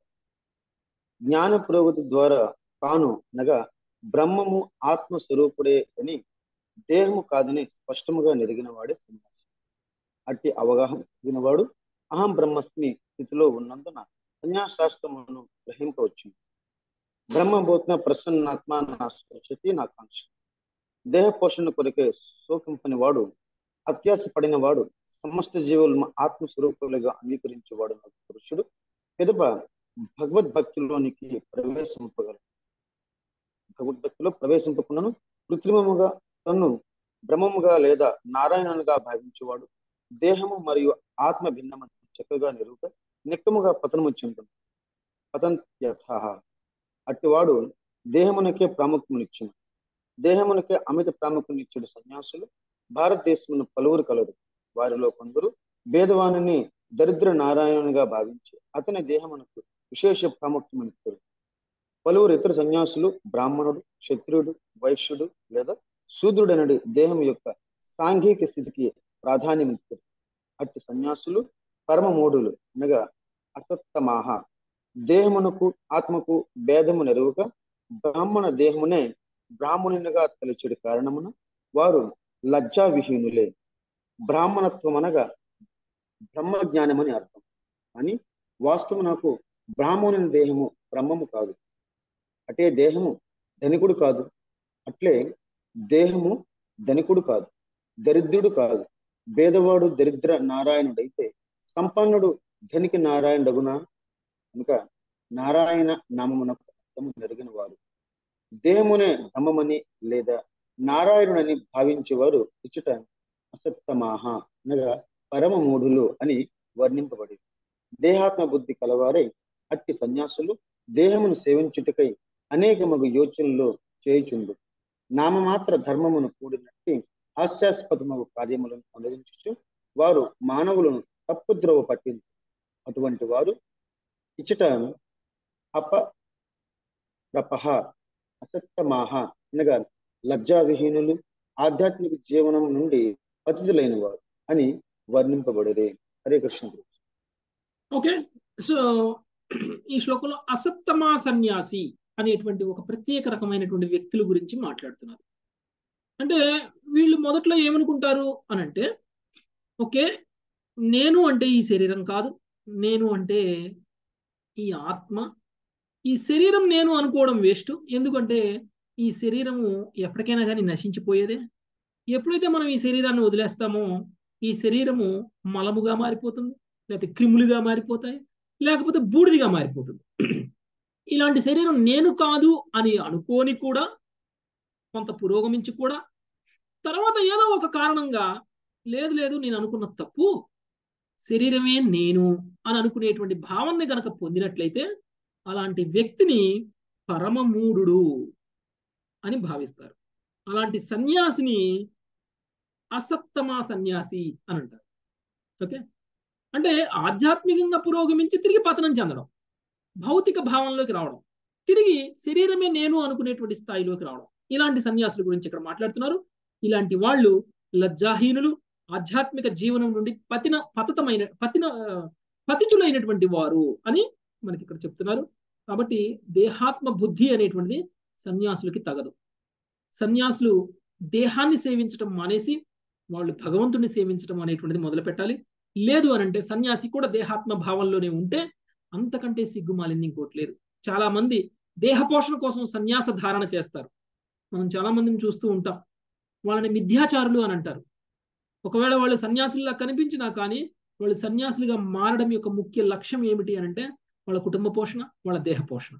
జ్ఞాన పురోగతి ద్వారా తాను అనగా బ్రహ్మము ఆత్మ స్వరూపుడే అని దేహము కాదని స్పష్టముగా నెరిగిన వాడే సన్యాసి అట్టి అవగాహన కలిగిన వాడు అహం బ్రహ్మస్మి స్థితిలో ఉన్నందున సన్యాసాస్త్రమును గ్రహింపవచ్చు బ్రహ్మబోధన ప్రసన్నాత్మ నా స్వశతి నా కాంక్ష దేహ పోషణ కొరకే శోకింపని వాడు అత్యాస పడిన వాడు సమస్త జీవులు ఆత్మస్వరూపులుగా అంగీకరించేవాడు పురుషుడు పిదప భగవద్భక్తిలోనికి ప్రవేశింపగలడు భగవద్భక్తిలో ప్రవేశింపకుండాను కృత్రిమముగా తన్ను బ్రహ్మముగా లేదా నారాయణునిగా భావించేవాడు దేహము మరియు ఆత్మ భిన్నమని చక్కగా నిరుక నిక్కముగా పతనము చెందుతుంది పతంత్యథ అట్టివాడు దేహమునకే ప్రాముఖ్యమునిచ్చిన దేహమునకే అమిత ప్రాముఖ్యమిచ్చాడు సన్యాసులు భారతదేశమును పలువురు కలరు వారిలో కొందరు భేదవాణిని దరిద్ర నారాయణునిగా భావించి అతని దేహమునకు విశేష ప్రాముఖ్యమిచ్చారు పలువురు ఇతర సన్యాసులు బ్రాహ్మణుడు క్షత్రియుడు వైశ్యుడు లేదా శూద్రుడనడి దేహం యొక్క సాంఘిక స్థితికి ప్రాధాన్యమిచ్చారు అట్టి సన్యాసులు పరమ మూఢులు అనగా అసత్తమాహ దేహమునకు ఆత్మకు భేదము నెరువుగా బ్రాహ్మణ దేహమునే బ్రాహ్మణునిగా తలచెడు కారణమున వారు లజ్జా విహీనులే బ్రాహ్మణత్వం అనగా బ్రహ్మ జ్ఞానమని అర్థం అని వాస్తవమునకు బ్రాహ్మణుని దేహము బ్రహ్మము కాదు అటే దేహము ధనికుడు కాదు అట్లే దేహము ధనికుడు కాదు దరిద్రుడు కాదు భేదవాడు దరిద్ర నారాయణుడైతే సంపన్నుడు ధనికి నారాయణుడగునా కనుక నారాయణ నామమునకు అర్థము జరిగిన వారు దేహమునే బ్రహ్మమని లేదా నారాయణుడని భావించేవారు ఇచ్చట అసత్తమాహ అనగా పరమ మూఢులు అని వర్ణింపబడి దేహాత్మ బుద్ధి కలవారై అట్టి సన్యాసులు దేహమును సేవించుటకై అనేక మగు యోచనలు చేయుచుండు నామమాత్ర ధర్మమును కూడినట్టి హాస్యాస్పదమగు కార్యములను అనుభవించు వారు మానవులను తప్పుద్రోవ పట్టింది అటువంటి వారు ఇచ్చట అప ప్రపహ అసక్తమాహ అనగా లజ్జావిహీనులు ఆధ్యాత్మిక జీవనం నుండి పతితులైన వారు అని వర్ణింపబడరే హరే కృష్ణ ఓకే సో ఈ శ్లోకంలో అసత్తమా సన్యాసి అనేటువంటి ఒక ప్రత్యేక రకమైనటువంటి వ్యక్తుల గురించి మాట్లాడుతున్నారు అంటే వీళ్ళు మొదట్లో ఏమనుకుంటారు అని అంటే ఓకే నేను అంటే ఈ శరీరం కాదు నేను అంటే ఈ ఆత్మ ఈ శరీరం నేను అనుకోవడం వేస్ట్ ఎందుకంటే ఈ శరీరము ఎప్పటికైనా కానీ నశించిపోయేదే ఎప్పుడైతే మనం ఈ శరీరాన్ని వదిలేస్తామో ఈ శరీరము మలముగా మారిపోతుంది లేకపోతే క్రిములుగా మారిపోతాయి లేకపోతే బూడిదిగా మారిపోతుంది ఇలాంటి శరీరం నేను కాదు అని అనుకోని కూడా కొంత పురోగమించి కూడా తర్వాత ఏదో ఒక కారణంగా లేదు లేదు నేను అనుకున్న తప్పు శరీరమే నేను అని అనుకునేటువంటి భావనని గనక పొందినట్లయితే అలాంటి వ్యక్తిని పరమమూఢుడు అని భావిస్తారు అలాంటి సన్యాసిని అసప్తమా సన్యాసి అని అంటారు ఓకే అంటే ఆధ్యాత్మికంగా పురోగమించి తిరిగి పతనం చెందడం భౌతిక భావంలోకి రావడం తిరిగి శరీరమే నేను అనుకునేటువంటి స్థాయిలోకి రావడం ఇలాంటి సన్యాసుల గురించి ఇక్కడ మాట్లాడుతున్నారు ఇలాంటి వాళ్ళు లజ్జాహీనులు ఆధ్యాత్మిక జీవనం నుండి పతిన పతతమైన పతిన పతితులైనటువంటి వారు అని మనకి ఇక్కడ చెప్తున్నారు కాబట్టి దేహాత్మ బుద్ధి అనేటువంటిది సన్యాసులకి తగదు సన్యాసులు దేహాన్ని సేవించడం మానేసి వాళ్ళు భగవంతుడిని సేవించడం అనేటువంటిది మొదలు పెట్టాలి లేదు అని అంటే సన్యాసి కూడా దేహాత్మ భావంలోనే ఉంటే అంతకంటే సిగ్గుమాలింది ఇంకోటి లేదు చాలా మంది దేహ పోషణ కోసం సన్యాస ధారణ చేస్తారు మనం చాలా మందిని చూస్తూ ఉంటాం వాళ్ళని మిథ్యాచారులు అని అంటారు ఒకవేళ వాళ్ళు సన్యాసుల్లా కనిపించినా కానీ వాళ్ళు సన్యాసులుగా మారడం యొక్క ముఖ్య లక్ష్యం ఏమిటి అని అంటే వాళ్ళ కుటుంబ పోషణ వాళ్ళ దేహ పోషణ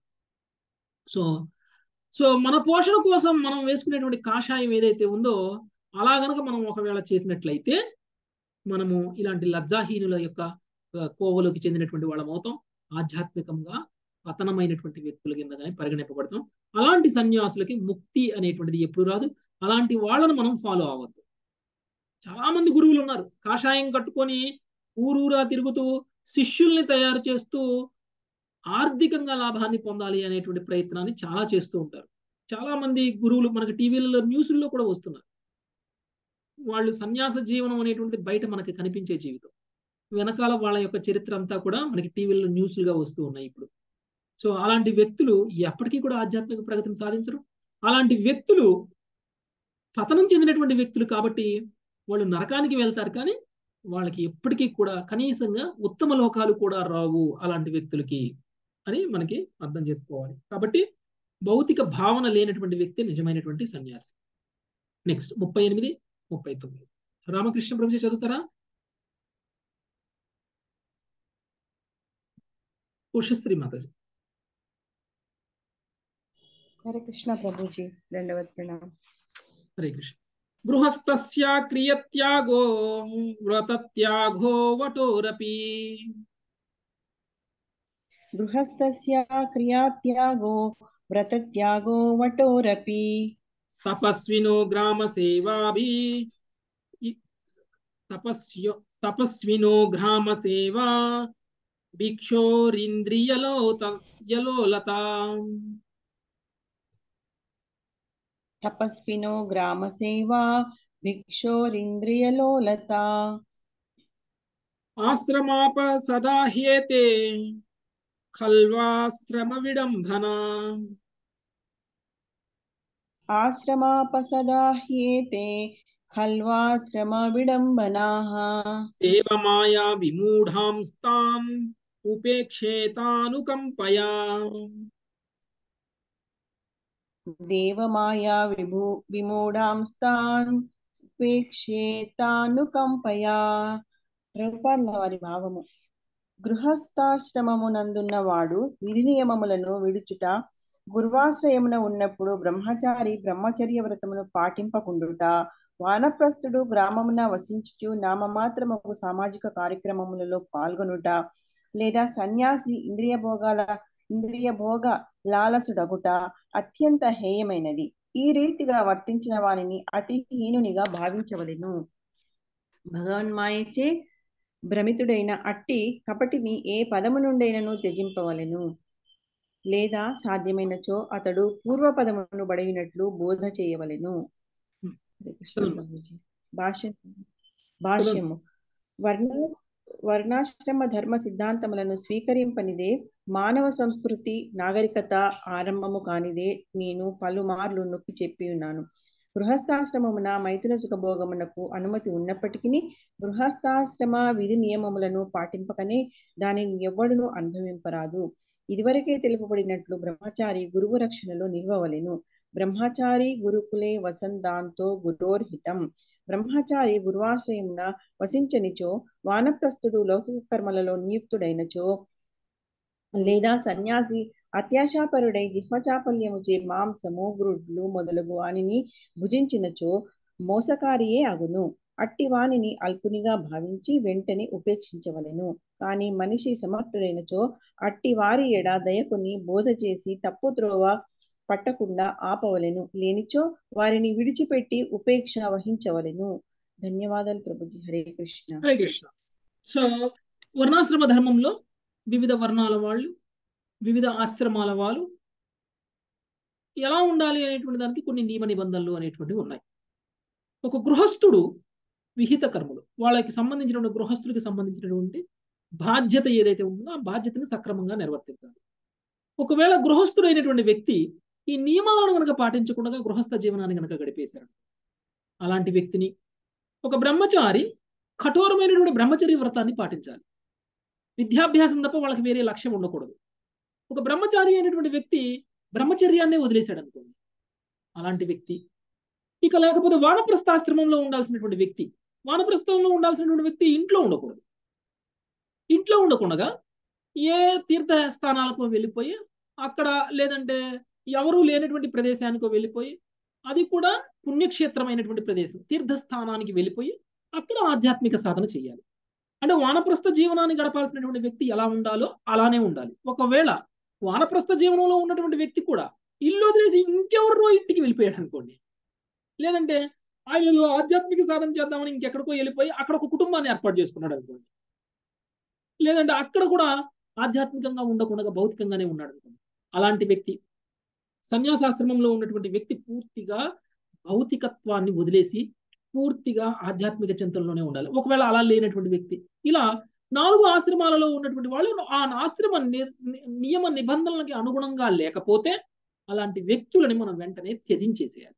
సో సో మన పోషణ కోసం మనం వేసుకునేటువంటి కాషాయం ఏదైతే ఉందో అలా గనక మనం ఒకవేళ చేసినట్లయితే మనము ఇలాంటి లజ్జాహీనుల యొక్క కోవలోకి చెందినటువంటి వాళ్ళం అవుతాం ఆధ్యాత్మికంగా పతనమైనటువంటి వ్యక్తుల కింద కానీ పరిగణింపబడతాం అలాంటి సన్యాసులకి ముక్తి అనేటువంటిది ఎప్పుడు రాదు అలాంటి వాళ్ళను మనం ఫాలో అవ్వద్దు చాలా మంది గురువులు ఉన్నారు కాషాయం కట్టుకొని ఊరూరా తిరుగుతూ శిష్యుల్ని తయారు చేస్తూ ఆర్థికంగా లాభాన్ని పొందాలి అనేటువంటి ప్రయత్నాన్ని చాలా చేస్తూ ఉంటారు చాలా మంది గురువులు మనకి టీవీలలో న్యూస్ల్లో కూడా వస్తున్నారు వాళ్ళు సన్యాస జీవనం అనేటువంటి బయట మనకి కనిపించే జీవితం వెనకాల వాళ్ళ యొక్క చరిత్ర అంతా కూడా మనకి టీవీలో న్యూస్లుగా వస్తూ ఉన్నాయి ఇప్పుడు సో అలాంటి వ్యక్తులు ఎప్పటికీ కూడా ఆధ్యాత్మిక ప్రగతిని సాధించరు అలాంటి వ్యక్తులు పతనం చెందినటువంటి వ్యక్తులు కాబట్టి వాళ్ళు నరకానికి వెళ్తారు కానీ వాళ్ళకి ఎప్పటికీ కూడా కనీసంగా ఉత్తమ లోకాలు కూడా రావు అలాంటి వ్యక్తులకి అని మనకి అర్థం చేసుకోవాలి కాబట్టి భౌతిక భావన లేనటువంటి వ్యక్తి నిజమైనటువంటి సన్యాసి నెక్స్ట్ ముప్పై ఎనిమిది ముప్పై తొమ్మిది రామకృష్ణ ప్రభుజీ చదువుతారా ఉషశ్రీ మాతాజీ హరే కృష్ణ ప్రభుజీ రెండవ దినం హరే కృష్ణ గృహస్థస్య క్రియత్యాగో వ్రతత్యాగో వటోరపి గృహస్థస్య క్రియాత్యాగో వ్రతత్యాగో వటోరపి తపస్వినో గ్రామ సేవాభి తపస్యో తపస్వినో గ్రామ సేవా భిక్షోరింద్రియలోత యలోలత తపస్వినో గ్రామ సేవా భిక్షోరింద్రియలోలత ఆశ్రమాప సదాహ్యేతే ఖల్వాశ్రమ విడంబన ఆశ్రమాపసదాహ్యేతే ఖల్వాశ్రమ విడంబనాః దేవమాయా విమూఢాంస్తాన్ ఉపేక్షేతానుకంపయా దేవమాయా విభూ విమూఢాంస్తాన్ ఉపేక్షేతానుకంపయా రూపాల వారి భావము గృహస్థాశ్రమమునందున్న వాడు విధి నియమములను విడుచుట గురువాశ్రయమున ఉన్నప్పుడు బ్రహ్మచారి బ్రహ్మచర్య వ్రతమును పాటింపకుండుట వానప్రస్థుడు గ్రామమున వసించుచు నామమాత్రముకు సామాజిక కార్యక్రమములలో పాల్గొనుట లేదా సన్యాసి ఇంద్రియ భోగాల ఇంద్రియ భోగ లాలసుడగుట అత్యంత హేయమైనది ఈ రీతిగా వర్తించిన వానిని అతి హీనునిగా భావించవలెను భగవన్మాయచే భ్రమితుడైన అట్టి కపటిని ఏ పదము నుండైనను త్యజింపవలెను లేదా సాధ్యమైనచో అతడు పూర్వ పదమును బడిగినట్లు బోధ చేయవలెను భాష్యం భాష్యము వర్ణ వర్ణాశ్రమ ధర్మ సిద్ధాంతములను స్వీకరింపనిదే మానవ సంస్కృతి నాగరికత ఆరంభము కానిదే నేను పలుమార్లు నొక్కి చెప్పి ఉన్నాను గృహస్థాశ్రమమున మైథున సుఖభోగమునకు అనుమతి ఉన్నప్పటికీ గృహస్థాశ్రమ విధి నియమములను పాటింపకనే దానిని ఎవ్వడును అనుభవింపరాదు ఇదివరకే తెలుపబడినట్లు బ్రహ్మచారి గురువు రక్షణలో నిల్వవలెను బ్రహ్మచారి గురుకులే వసందాంతో గురోర్హితం బ్రహ్మచారి గురువాశ్రయమున వసించనిచో వానప్రస్థుడు లౌకిక కర్మలలో నియుక్తుడైనచో లేదా సన్యాసి అత్యాశాపరుడై జిహ్వచాపల్యముచే మాంసము గ్రుడ్లు మొదలగు వానిని భుజించినచో మోసకారియే అగును అట్టి వానిని అల్పునిగా భావించి వెంటనే ఉపేక్షించవలెను కానీ మనిషి సమర్థుడైనచో అట్టి వారి ఎడ దయకుని బోధ చేసి తప్పు త్రోవ పట్టకుండా ఆపవలెను లేనిచో వారిని విడిచిపెట్టి ఉపేక్ష వహించవలెను ధన్యవాదాలు ప్రభుజీ హరే కృష్ణ హరే కృష్ణ సో వర్ణాశ్రమ ధర్మంలో వివిధ వర్ణాల వాళ్ళు వివిధ ఆశ్రమాల వాళ్ళు ఎలా ఉండాలి అనేటువంటి దానికి కొన్ని నియమ నిబంధనలు అనేటువంటివి ఉన్నాయి ఒక గృహస్థుడు విహిత కర్మలు వాళ్ళకి సంబంధించినటువంటి గృహస్థుడికి సంబంధించినటువంటి బాధ్యత ఏదైతే ఉందో ఆ బాధ్యతను సక్రమంగా నిర్వర్తించాలి ఒకవేళ గృహస్థుడైనటువంటి వ్యక్తి ఈ నియమాలను కనుక పాటించకుండా గృహస్థ జీవనాన్ని కనుక గడిపేశారు అలాంటి వ్యక్తిని ఒక బ్రహ్మచారి కఠోరమైనటువంటి బ్రహ్మచర్య వ్రతాన్ని పాటించాలి విద్యాభ్యాసం తప్ప వాళ్ళకి వేరే లక్ష్యం ఉండకూడదు ఒక బ్రహ్మచారి అయినటువంటి వ్యక్తి బ్రహ్మచర్యాన్నే వదిలేశాడు అనుకోండి అలాంటి వ్యక్తి ఇక లేకపోతే వానప్రస్థాశ్రమంలో ఉండాల్సినటువంటి వ్యక్తి వానప్రస్థంలో ఉండాల్సినటువంటి వ్యక్తి ఇంట్లో ఉండకూడదు ఇంట్లో ఉండకుండా ఏ తీర్థ స్థానాలకు వెళ్ళిపోయి అక్కడ లేదంటే ఎవరూ లేనటువంటి ప్రదేశానికో వెళ్ళిపోయి అది కూడా పుణ్యక్షేత్రమైనటువంటి ప్రదేశం తీర్థస్థానానికి వెళ్ళిపోయి అక్కడ ఆధ్యాత్మిక సాధన చేయాలి అంటే వానప్రస్థ జీవనాన్ని గడపాల్సినటువంటి వ్యక్తి ఎలా ఉండాలో అలానే ఉండాలి ఒకవేళ వానప్రస్థ జీవనంలో ఉన్నటువంటి వ్యక్తి కూడా ఇల్లు వదిలేసి ఇంకెవరో ఇంటికి వెళ్ళిపోయాడు అనుకోండి లేదంటే ఆయన ఏదో ఆధ్యాత్మిక సాధన చేద్దామని ఇంకెక్కడికో వెళ్ళిపోయి అక్కడ ఒక కుటుంబాన్ని ఏర్పాటు చేసుకున్నాడు అనుకోండి లేదంటే అక్కడ కూడా ఆధ్యాత్మికంగా ఉండకుండా భౌతికంగానే ఉన్నాడు అనుకోండి అలాంటి వ్యక్తి సన్యాసాశ్రమంలో ఉన్నటువంటి వ్యక్తి పూర్తిగా భౌతికత్వాన్ని వదిలేసి పూర్తిగా ఆధ్యాత్మిక చింతనలోనే ఉండాలి ఒకవేళ అలా లేనటువంటి వ్యక్తి ఇలా నాలుగు ఆశ్రమాలలో ఉన్నటువంటి వాళ్ళు ఆ ఆశ్రమ నియమ నిబంధనలకి అనుగుణంగా లేకపోతే అలాంటి వ్యక్తులని మనం వెంటనే త్యజించేసేయాలి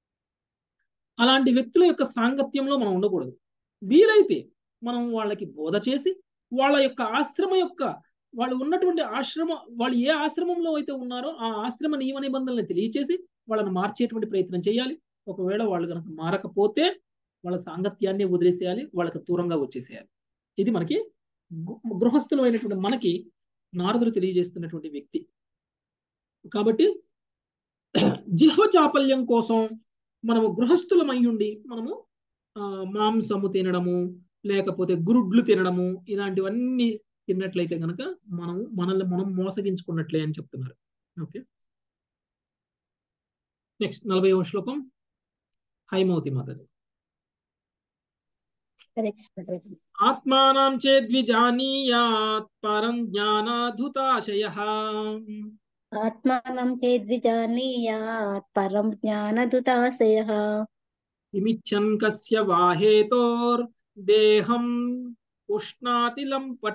అలాంటి వ్యక్తుల యొక్క సాంగత్యంలో మనం ఉండకూడదు వీలైతే మనం వాళ్ళకి బోధ చేసి వాళ్ళ యొక్క ఆశ్రమ యొక్క వాళ్ళు ఉన్నటువంటి ఆశ్రమ వాళ్ళు ఏ ఆశ్రమంలో అయితే ఉన్నారో ఆ ఆశ్రమ నియమ నిబంధనలను తెలియచేసి వాళ్ళని మార్చేటువంటి ప్రయత్నం చేయాలి ఒకవేళ వాళ్ళు కనుక మారకపోతే వాళ్ళ సాంగత్యాన్ని వదిలేసేయాలి వాళ్ళకి దూరంగా వచ్చేసేయాలి ఇది మనకి గృహస్థులు అయినటువంటి మనకి నారదులు తెలియజేస్తున్నటువంటి వ్యక్తి కాబట్టి జిహ్వ చాపల్యం కోసం మనము గృహస్థులమయ్యుండి మనము మాంసము తినడము లేకపోతే గురుడ్లు తినడము ఇలాంటివన్నీ తిన్నట్లయితే కనుక మనం మనల్ని మనం మోసగించుకున్నట్లే అని చెప్తున్నారు ఓకే నెక్స్ట్ నలభై శ్లోకం హైమవతి మాతది ఆత్మానం చేద్విజానీయాత్ పరం జ్ఞానాధుతాశయ ఆత్మానం చేద్విజానీయాత్ పరం జ్ఞానధుతాశయ ఇమిచ్చన్ కస్య వాహేతోర్ దేహం ఉష్ణాతి లంపట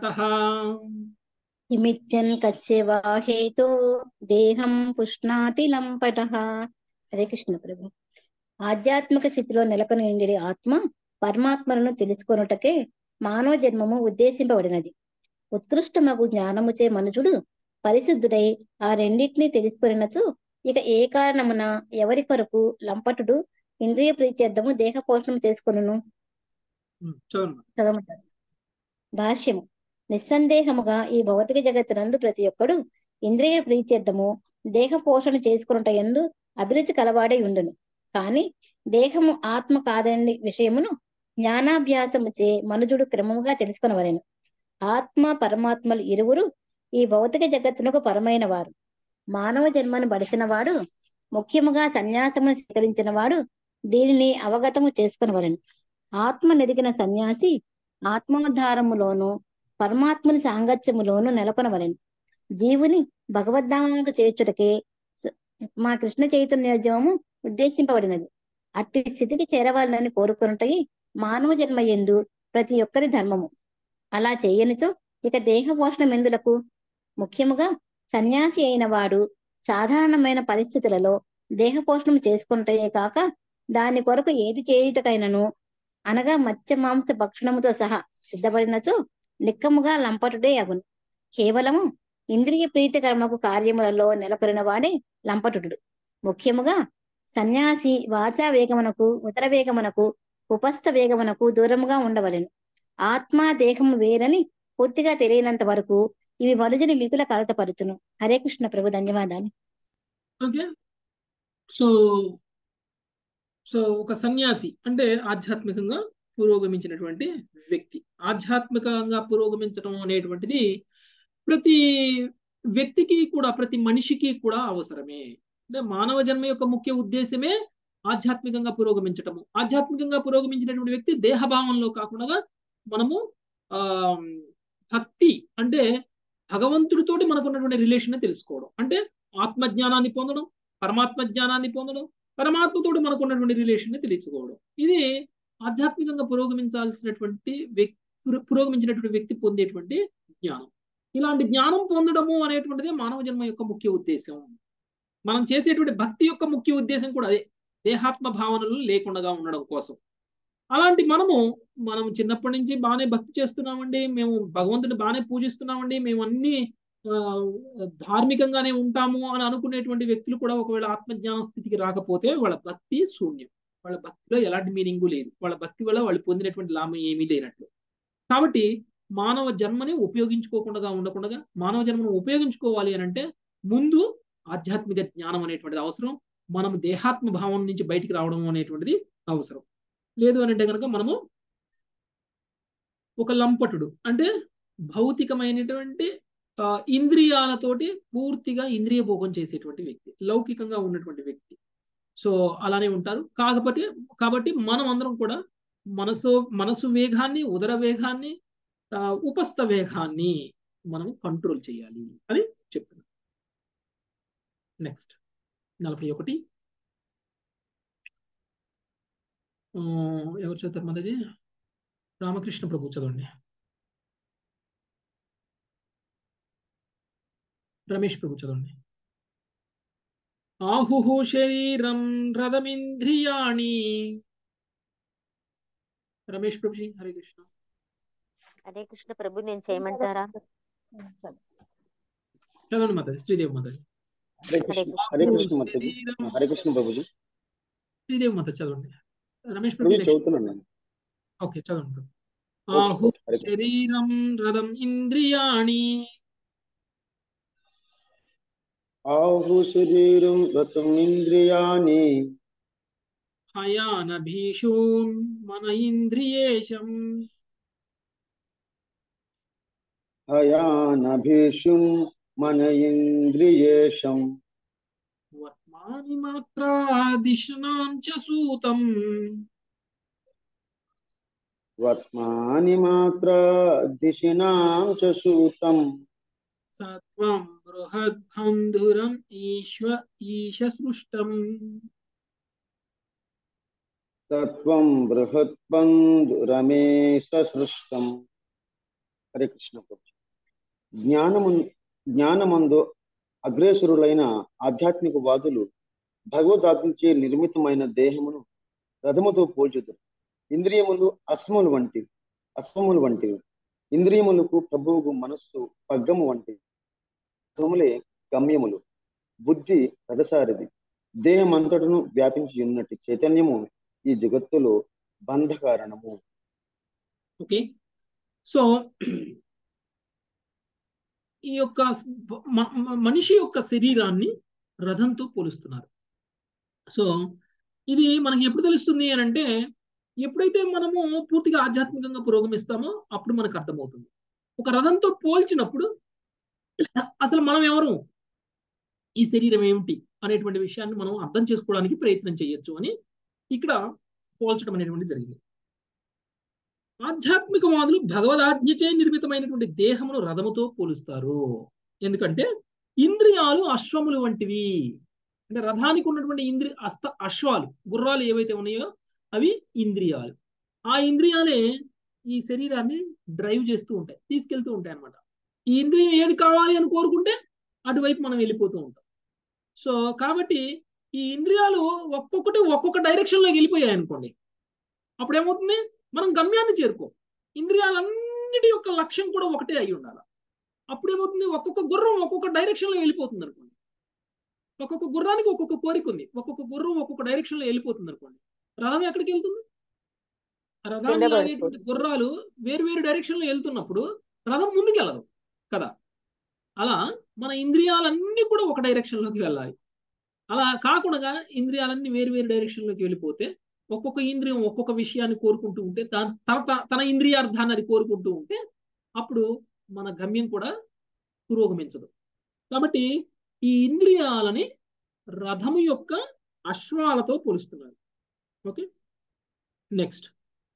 ఇమిచ్చన్ కస్య వాహేతో దేహం పుష్ణాతి లంపట హరే కృష్ణ ప్రభు ఆధ్యాత్మిక స్థితిలో నెలకొని ఉండే ఆత్మ పరమాత్మలను తెలుసుకొనుటకే మానవ జన్మము ఉద్దేశింపబడినది ఉత్కృష్టమగు జ్ఞానముచే మనుజుడు పరిశుద్ధుడై ఆ రెండింటినీ తెలుసుకొనినచు ఇక ఏ కారణమున ఎవరి కొరకు లంపటుడు ఇంద్రియ ప్రీత్యర్థము దేహ పోషణం చేసుకొనును చదవమంటారు భాష్యము నిస్సందేహముగా ఈ భౌతిక జగత్తునందు ప్రతి ఒక్కడు ఇంద్రియ ప్రీత్యర్థము దేహ పోషణ చేసుకున్నట ఎందు అభిరుచి కలవాడై ఉండును కాని దేహము ఆత్మ కాదని విషయమును జ్ఞానాభ్యాసముచే మనుజుడు క్రమముగా తెలుసుకునవలెను ఆత్మ పరమాత్మలు ఇరువురు ఈ భౌతిక జగత్తునకు పరమైన వారు మానవ జన్మను బడిసిన వాడు ముఖ్యముగా సన్యాసమును స్వీకరించిన వాడు దీనిని అవగతము చేసుకునవలెను ఆత్మ నెరిగిన సన్యాసి ఆత్మోద్ధారములోను పరమాత్మని సాంగత్యములోను నెలకొనవలెను జీవుని భగవద్ధామకు చేర్చుటకే మా కృష్ణ చైతన్యోద్యమము ఉద్దేశింపబడినది అట్టి స్థితికి చేరవాలని కోరుకున్నటయి మానవ జన్మ ఎందు ప్రతి ఒక్కరి ధర్మము అలా చేయనిచో ఇక దేహ పోషణం ఎందులకు ముఖ్యముగా సన్యాసి అయిన వాడు సాధారణమైన పరిస్థితులలో దేహ పోషణం చేసుకుంటే కాక దాని కొరకు ఏది చేయుటకైనను అనగా మత్స్య మాంస భక్షణముతో సహా సిద్ధపడినచో నిక్కముగా లంపటుడే అగును కేవలము ఇంద్రియ ప్రీతికర్మకు కార్యములలో నెలకొరిన వాడే లంపటుడు ముఖ్యముగా సన్యాసి వాచా వేగమునకు ఉదర వేగమునకు ఉపస్థ వేగమునకు దూరముగా ఉండవలెను ఆత్మ దేహము వేరని పూర్తిగా తెలియనంత వరకు ఇవి మనుజుని మిగుల కలతపరుచును హరే కృష్ణ ప్రభు ధన్యవాదాలు ఓకే సో సో ఒక సన్యాసి అంటే ఆధ్యాత్మికంగా పురోగమించినటువంటి వ్యక్తి ఆధ్యాత్మికంగా పురోగమించడం అనేటువంటిది ప్రతి వ్యక్తికి కూడా ప్రతి మనిషికి కూడా అవసరమే అంటే మానవ జన్మ యొక్క ముఖ్య ఉద్దేశమే ఆధ్యాత్మికంగా పురోగమించటము ఆధ్యాత్మికంగా పురోగమించినటువంటి వ్యక్తి దేహభావంలో కాకుండా మనము ఆ భక్తి అంటే భగవంతుడితోటి మనకున్నటువంటి రిలేషన్ తెలుసుకోవడం అంటే ఆత్మజ్ఞానాన్ని పొందడం పరమాత్మ జ్ఞానాన్ని పొందడం పరమాత్మతోటి మనకున్నటువంటి రిలేషన్ ని తెలుసుకోవడం ఇది ఆధ్యాత్మికంగా పురోగమించాల్సినటువంటి వ్యక్తి పురోగమించినటువంటి వ్యక్తి పొందేటువంటి జ్ఞానం ఇలాంటి జ్ఞానం పొందడము అనేటువంటిది మానవ జన్మ యొక్క ముఖ్య ఉద్దేశం మనం చేసేటువంటి భక్తి యొక్క ముఖ్య ఉద్దేశం కూడా అదే దేహాత్మ భావనలు లేకుండా ఉండడం కోసం అలాంటి మనము మనం చిన్నప్పటి నుంచి బాగానే భక్తి చేస్తున్నామండి మేము భగవంతుని బాగానే పూజిస్తున్నామండి మేము అన్ని ధార్మికంగానే ఉంటాము అని అనుకునేటువంటి వ్యక్తులు కూడా ఒకవేళ ఆత్మజ్ఞాన స్థితికి రాకపోతే వాళ్ళ భక్తి శూన్యం వాళ్ళ భక్తిలో ఎలాంటి మీనింగు లేదు వాళ్ళ భక్తి వల్ల వాళ్ళు పొందినటువంటి లాభం ఏమీ లేనట్లు కాబట్టి మానవ జన్మని ఉపయోగించుకోకుండా ఉండకుండా మానవ జన్మను ఉపయోగించుకోవాలి అని అంటే ముందు ఆధ్యాత్మిక జ్ఞానం అనేటువంటిది అవసరం మనం దేహాత్మ భావం నుంచి బయటికి రావడం అనేటువంటిది అవసరం లేదు అని అంటే కనుక మనము ఒక లంపటుడు అంటే భౌతికమైనటువంటి ఇంద్రియాలతోటి పూర్తిగా ఇంద్రియ భోగం చేసేటువంటి వ్యక్తి లౌకికంగా ఉన్నటువంటి వ్యక్తి సో అలానే ఉంటారు కాకపోతే కాబట్టి మనం అందరం కూడా మనసు మనసు వేగాన్ని ఉదర వేగాన్ని ఉపస్థ వేగాన్ని మనం కంట్రోల్ చేయాలి అని చెప్తున్నాం నెక్స్ట్ నలభై ఒకటి ఎవరు చదువుతారు మనది రామకృష్ణ ప్రభు చదవండి రమేష్ ప్రభు చదవండి ఆహు శరీరం రథమింద్రియాణి రమేష్ ప్రభుజీ హరే కృష్ణ హరే కృష్ణ ప్రభు నేను చేయమంటారా చదవండి మాతాజీ శ్రీదేవి మాతాజీ హరే కృష్ణ హరే కృష్ణ మాతాజీ హరే కృష్ణ ప్రభుజీ శ్రీదేవి మాత చదవండి రమేష్ ప్రభు ప్రభు చదువుతున్నాను నేను ఓకే చదవండి ఓకే, ఆహు హరే కృష్ణ. శరీరం రథం ఇంద్రియాణి ఆహు శరీరం రతం ఇంద్రియాణి హయానభీషూన్ మన ఇంద్రియేశం హయానభీషుం మన ఇంద్రియేషం వర్మాని మాత్రా దిశనాం చ సూతం వర్మాని మాత్ర దిశినాం చ సూతం సత్వం బృహద్బంధురం ఈశ్వ ఈశ సృష్టం తత్వం బృహత్బంధురమేశ సృష్టం హరే కృష్ణ ప్రభు జ్ఞానము జ్ఞానమందు అగ్రేసరులైన ఆధ్యాత్మిక వాదులు భగవద్ఆజ్ఞచే నిర్మితమైన దేహమును రథముతో పోల్చుతారు ఇంద్రియములు అశ్వములు వంటివి అశ్వములు వంటివి ఇంద్రియములకు ప్రభువుకు మనస్సు పగ్గము వంటివి రథములే గమ్యములు బుద్ధి రథసారిది దేహం అంతటను వ్యాపించి ఉన్నట్టు చైతన్యము ఈ జగత్తులో బంధకారణము ఓకే సో ఈ యొక్క మ- మ- మనిషి యొక్క శరీరాన్ని రథంతో పోలుస్తున్నారు సో ఇది మనకి ఎప్పుడు తెలుస్తుంది అని అంటే ఎప్పుడైతే మనము పూర్తిగా ఆధ్యాత్మికంగా పురోగమిస్తామో అప్పుడు మనకు అర్థమవుతుంది ఒక రథంతో పోల్చినప్పుడు అసలు మనం ఎవరు ఈ శరీరం ఏమిటి అనేటువంటి విషయాన్ని మనం అర్థం చేసుకోవడానికి ప్రయత్నం చేయొచ్చు అని ఇక్కడ పోల్చడం అనేటువంటి జరిగింది ఆధ్యాత్మికవాదులు భగవదాజ్ఞచే నిర్మితమైనటువంటి దేహమును రథముతో పోలుస్తారు ఎందుకంటే ఇంద్రియాలు అశ్వములు వంటివి అంటే రథానికి ఉన్నటువంటి ఇంద్రి అస్త అశ్వాలు గుర్రాలు ఏవైతే ఉన్నాయో అవి ఇంద్రియాలు ఆ ఇంద్రియాలే ఈ శరీరాన్ని డ్రైవ్ చేస్తూ ఉంటాయి తీసుకెళ్తూ ఉంటాయి అన్నమాట ఈ ఇంద్రియం ఏది కావాలి అని కోరుకుంటే అటువైపు మనం వెళ్ళిపోతూ ఉంటాం సో కాబట్టి ఈ ఇంద్రియాలు ఒక్కొక్కటి ఒక్కొక్క డైరెక్షన్ లోకి వెళ్ళిపోయాయి అనుకోండి అప్పుడు ఏమవుతుంది మనం గమ్యాన్ని చేరుకో ఇంద్రియాలన్నిటి యొక్క లక్ష్యం కూడా ఒకటే అయి ఉండాలి అప్పుడు ఏమవుతుంది ఒక్కొక్క గుర్రం ఒక్కొక్క డైరెక్షన్ లో వెళ్ళిపోతుంది అనుకోండి ఒక్కొక్క గుర్రానికి ఒక్కొక్క కోరిక ఉంది ఒక్కొక్క గుర్రం ఒక్కొక్క డైరెక్షన్ లో వెళ్ళిపోతుంది అనుకోండి రథం ఎక్కడికి వెళ్తుంది ఆ రథాన్ని కింద లాగేటువంటి గుర్రాలు వేరు వేరు డైరెక్షన్ లో వెళ్తున్నప్పుడు రథం ముందుకెళ్ళదు కదా అలా మన ఇంద్రియాలన్నీ కూడా ఒక డైరెక్షన్ లోకి వెళ్ళాలి అలా కాకుండా ఇంద్రియాలన్నీ వేరు వేరు డైరెక్షన్ లోకి వెళ్ళిపోతే ఒక్కొక్క ఇంద్రియం ఒక్కొక్క విషయాన్ని కోరుకుంటూ ఉంటే దాని తన తన- తన ఇంద్రియార్థాన్ని అది కోరుకుంటూ ఉంటే అప్పుడు మన గమ్యం కూడా పురోగమించదు కాబట్టి ఈ ఇంద్రియాలని రథము యొక్క అశ్వాలతో పోలుస్తున్నారు ఓకే నెక్స్ట్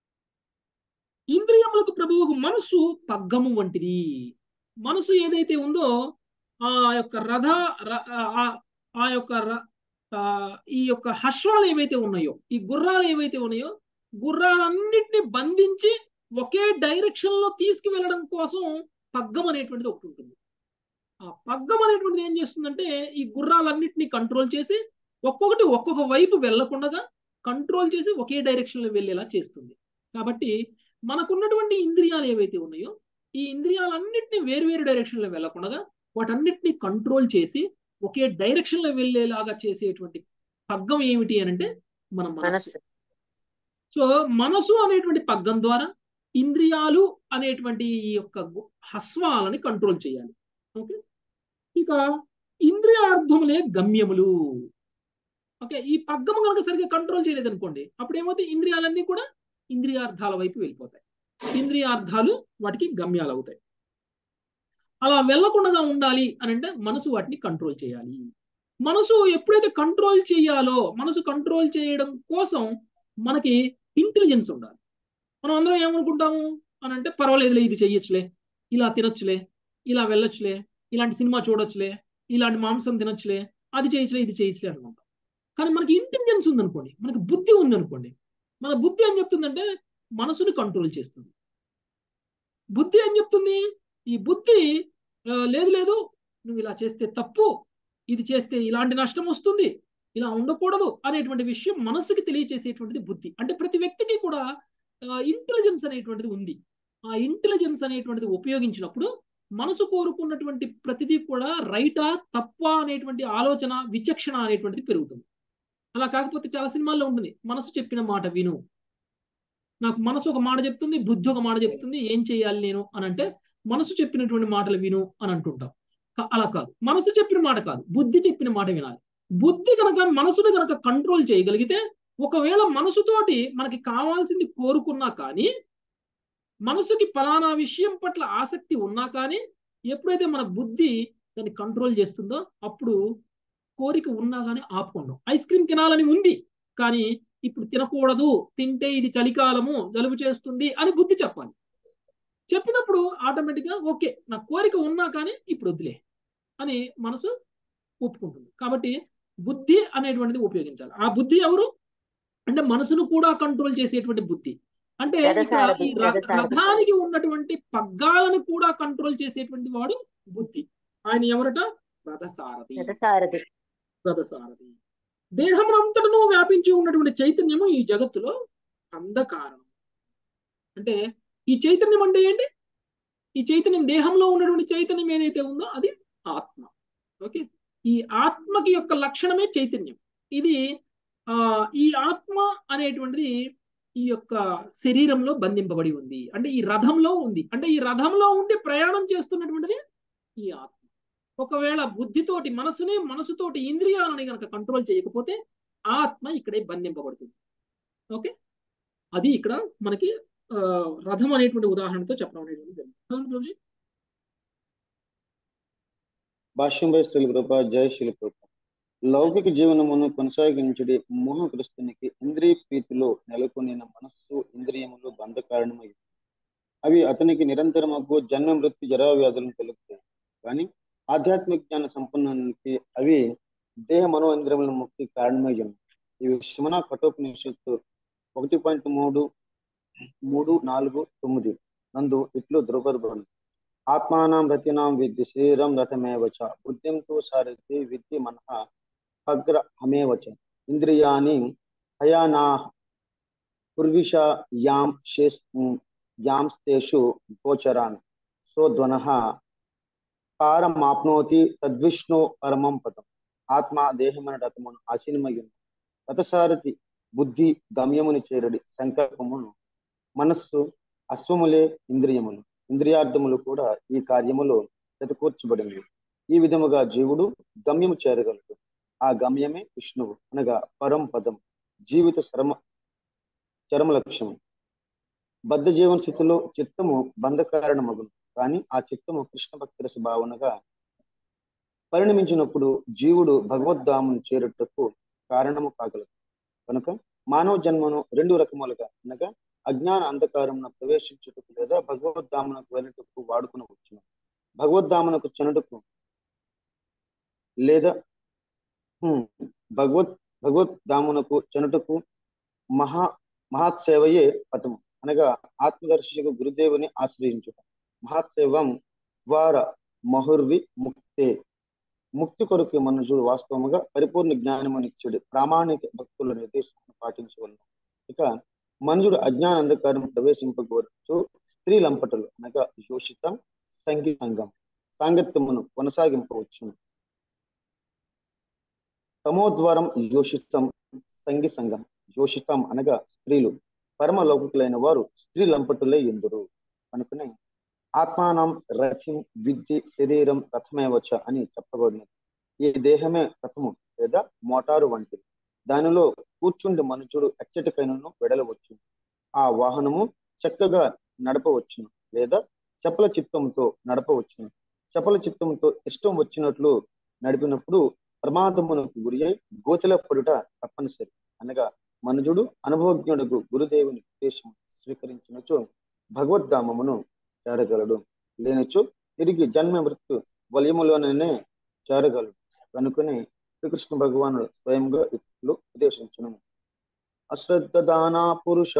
ఇంద్రియములకు ప్రభువుకు మనస్సు పగ్గము వంటిది మనసు ఏదైతే ఉందో ఆ యొక్క రథ ర- ఆ- ఆ యొక్క ర- ఆ, ఈ యొక్క హర్షాలు ఏవైతే ఉన్నాయో ఈ గుర్రాలు ఏవైతే ఉన్నాయో గుర్రాలన్నిటిని బంధించి ఒకే డైరెక్షన్ లో తీసుకువెళ్ళడం కోసం పగ్గం అనేటువంటిది ఒకటి ఉంటుంది ఆ పగ్గం అనేటువంటిది ఏం చేస్తుందంటే ఈ గుర్రాలన్నిటిని కంట్రోల్ చేసి ఒక్కొక్కటి ఒక్కొక్క వైపు వెళ్లకుండా కంట్రోల్ చేసి ఒకే డైరెక్షన్ లో వెళ్ళేలా చేస్తుంది కాబట్టి మనకున్నటువంటి ఇంద్రియాలు ఏవైతే ఉన్నాయో ఈ ఇంద్రియాలన్నిటిని వేరు డైరెక్షన్ లో వెళ్లకుండా వాటన్నిటిని కంట్రోల్ చేసి ఒకే డైరెక్షన్ లో వెళ్ళేలాగా చేసేటువంటి పగ్గం ఏమిటి అని అంటే మన మనస్సు మనస్సు సో మనసు అనేటువంటి పగ్గం ద్వారా ఇంద్రియాలు అనేటువంటి ఈ యొక్క గు- హస్వాలని కంట్రోల్ చేయాలి ఓకే ఇక ఇంద్రియార్థములే గమ్యములు ఓకే ఈ పగ్గము కనుక సరిగ్గా కంట్రోల్ చేయలేదు అనుకోండి అప్పుడు ఏమవుతాయి ఇంద్రియాలన్నీ కూడా ఇంద్రియార్థాల వైపు వెళ్ళిపోతాయి ఇంద్రియార్థాలు వాటికి గమ్యాలు అవుతాయి అలా వెళ్లకుండా ఉండాలి అని అంటే మనసు వాటిని కంట్రోల్ చేయాలి మనసు ఎప్పుడైతే కంట్రోల్ చేయాలో మనసు కంట్రోల్ చేయడం కోసం మనకి ఇంటెలిజెన్స్ ఉండాలి మనం అందరం ఏమనుకుంటాము అని అంటే పర్వాలేదులే ఇది చెయ్యొచ్చులే ఇలా తినొచ్చులే ఇలా వెళ్ళొచ్చులే ఇలాంటి సినిమా చూడొచ్చులే ఇలాంటి మాంసం తినొచ్చులే అది చేయొచ్చులే ఇది చేయొచ్చులే అనుకుంటాం కానీ మనకి ఇంటెలిజెన్స్ ఉందనుకోండి మనకి బుద్ధి ఉందనుకోండి మన బుద్ధి ఏం చెప్తుందంటే మనసుని కంట్రోల్ చేస్తుంది బుద్ధి ఏం చెప్తుంది ఈ బుద్ధి "ఆ, లేదు లేదు నువ్వు ఇలా చేస్తే తప్పు ఇది చేస్తే ఇలాంటి నష్టం వస్తుంది ఇలా ఉండకూడదు అనేటువంటి విషయం మనసుకి తెలియచేసేటువంటిది బుద్ధి అంటే ప్రతి వ్యక్తికి కూడా ఇంటెలిజెన్స్ అనేటువంటిది ఉంది ఆ ఇంటెలిజెన్స్ అనేటువంటిది ఉపయోగించినప్పుడు మనసు కోరుకున్నటువంటి ప్రతిదీ కూడా రైటా తప్పా అనేటువంటి ఆలోచన విచక్షణ అనేటువంటిది పెరుగుతుంది అలా కాకపోతే చాలా సినిమాల్లో ఉంటుంది మనసు చెప్పిన మాట విను నాకు మనసు ఒక మాట చెప్తుంది బుద్ధి ఒక మాట చెప్తుంది ఏం చేయాలి నేను అని అంటే మనసు చెప్పినటువంటి మాటలు విను అని అంటుంటాం కా- అలా కాదు మనసు చెప్పిన మాట కాదు బుద్ధి చెప్పిన మాట వినాలి బుద్ధి కనుక మనసును కనుక కంట్రోల్ చేయగలిగితే ఒకవేళ మనసుతోటి మనకి కావాల్సింది కోరుకున్నా కానీ మనసుకి ఫలానా విషయం పట్ల ఆసక్తి ఉన్నా కానీ ఎప్పుడైతే మన బుద్ధి దాన్ని కంట్రోల్ చేస్తుందో అప్పుడు కోరిక ఉన్నా కానీ ఆపుకుంటాం ఐస్ క్రీమ్ తినాలని ఉంది కానీ ఇప్పుడు తినకూడదు తింటే ఇది చలికాలము జలుబు చేస్తుంది అని బుద్ధి చెప్పాలి చెప్పినప్పుడు ఆటోమేటిక్గా ఓకే నా కోరిక ఉన్నా కానీ ఇప్పుడు వద్దులే అని మనసు ఒప్పుకుంటుంది కాబట్టి బుద్ధి అనేటువంటిది ఉపయోగించాలి ఆ బుద్ధి ఎవరు అంటే మనసును కూడా కంట్రోల్ చేసేటువంటి బుద్ధి అంటే ఇక్కడ రథసారథి, ఈ ర- రథసారథి. రథానికి ఉన్నటువంటి పగ్గాలను కూడా కంట్రోల్ చేసేటువంటి వాడు బుద్ధి ఆయన ఎవరట రథసారథి రథసారథి రథసారథి దేహమునంతటను వ్యాపించి ఉన్నటువంటి చైతన్యము ఈ జగత్తులో అంధకారం అంటే ఈ చైతన్యం అంటే ఏంటి ఈ చైతన్యం దేహంలో ఉన్నటువంటి చైతన్యం ఏదైతే ఉందో అది ఆత్మ ఓకే ఈ ఆత్మకి యొక్క లక్షణమే చైతన్యం ఇది ఆ ఈ ఆత్మ అనేటువంటిది ఈ యొక్క శరీరంలో బంధింపబడి ఉంది అంటే ఈ రథంలో ఉంది అంటే ఈ రథంలో ఉండి ప్రయాణం చేస్తున్నటువంటిది ఈ ఆత్మ ఒకవేళ బుద్ధితోటి మనసుని మనసుతోటి ఇంద్రియాలని కనుక కంట్రోల్ చేయకపోతే ఆత్మ ఇక్కడే బంధింపబడుతుంది ఓకే అది ఇక్కడ మనకి ఆ, రథం అనేటువంటి ఉదాహరణతో చెప్పడం అనేటువంటి జరిగింది చదవండి ప్రభుజీ. భాష్యం పై శ్రీల కృప జయ శ్రీల కృప లౌకిక జీవనమును కొనసాగించుడి మోహగ్రస్తునికి ఇంద్రియ ప్రీతిలో నెలకొనిన మనస్సు ఇంద్రియములు బంధ కారణమై అవి అతనికి నిరంతరమకు జన్మ మృత్యు జరా వ్యాధులను కలుగుతాయి కానీ ఆధ్యాత్మిక జ్ఞాన సంపన్నానికి అవి దేహ మనో ఇంద్రియముల ముక్తి కారణమై ఉన్నాయి ఇవి శమన కఠోపనిషత్తు ఒకటి పాయింట్ మూడు మూడు నాలుగు తొమ్మిది నందు ఇట్లు ధృవబడి ఆత్మానం రతినాం విద్య శరీరం రథమేవ చ బుద్ధిం తు సారథి విద్య మనః అగ్ర హమేవ చ ఇంద్రియాని హయానా పూర్విష యాం శేష్ యాంస్తేషు గోచరాన్ సోధ్వనః కారమాప్నోతి తద్విష్ణు పరమం పదం ఆత్మ దేహమైన రథమును ఆశీనమయ్యును రథసారథి బుద్ధి గమ్యముని చేరడి సంకల్పమును మనస్సు అశ్వములే ఇంద్రియములు ఇంద్రియార్థములు కూడా ఈ కార్యములో జతకూర్చబడింది ఈ విధముగా జీవుడు గమ్యము చేరగలడు ఆ గమ్యమే విష్ణువు అనగా పరం పదం జీవిత చరమ చరమ లక్ష్యము బద్ధ జీవన స్థితిలో చిత్తము బంధకారణమగును కానీ ఆ చిత్తము కృష్ణ భక్తి రస భావనగా పరిణమించినప్పుడు జీవుడు భగవద్ధామను చేరుటకు కారణము కాగలదు కనుక మానవ జన్మను రెండు రకములుగా అనగా అజ్ఞాన అంధకారమున ప్రవేశించుటకు లేదా భగవద్ధామనకు వెళ్ళటకు వాడుకునవచ్చును భగవద్ధామనకు చెనుటకు లేదా హ్మ్, భగవద్ భగవద్ధామునకు చెనుటకు మహా మహాత్సేవయే పథము అనగా ఆత్మదర్శికు గురుదేవుని ఆశ్రయించుట మహాత్సేవం ద్వారా మహుర్వి ముక్తే ముక్తి కొరకు మనుషుడు వాస్తవముగా పరిపూర్ణ జ్ఞానమునిచ్చాడు ప్రామాణిక భక్తుల నిర్దేశాలను పాటించవలను ఇక మనుషుడు అజ్ఞాన అంధకారం ప్రవేశింపకూడదు స్త్రీ లంపటలు అనగా యోషితం సంగీతంగం సాంగత్యమును కొనసాగింపవచ్చును తమోద్వారం యోషితం సంగి సంగం యోషితం అనగా స్త్రీలు పరమ లౌకికులైన వారు స్త్రీ లంపటులే ఎందురు అనుకుని ఆత్మానం రథం విద్య శరీరం రథమేవచ అని చెప్పబడినది ఈ దేహమే రథము లేదా మోటారు వంటిది దానిలో కూర్చుండి మనుషుడు ఎచ్చటికైనను వెడలవచ్చు ఆ వాహనము చక్కగా నడపవచ్చును లేదా చపల చిత్తంతో నడపవచ్చును చపల చిత్తంతో ఇష్టం వచ్చినట్లు నడిపినప్పుడు ప్రమాదమునకు గురి అయి గోతిల పడుట తప్పనిసరి అనగా మనుజుడు అనుభవజ్ఞుడుకు గురుదేవుని ఉద్దేశం స్వీకరించినచో భగవద్ధామమును చేరగలడు లేనిచో తిరిగి జన్మ మృత్యు వలయములోనే చేరగలడు కనుకొని శ్రీకృష్ణ భగవానుడు స్వయంగా ఇప్పుడు ఉపదేశించను అశ్రద్ధదానా పురుష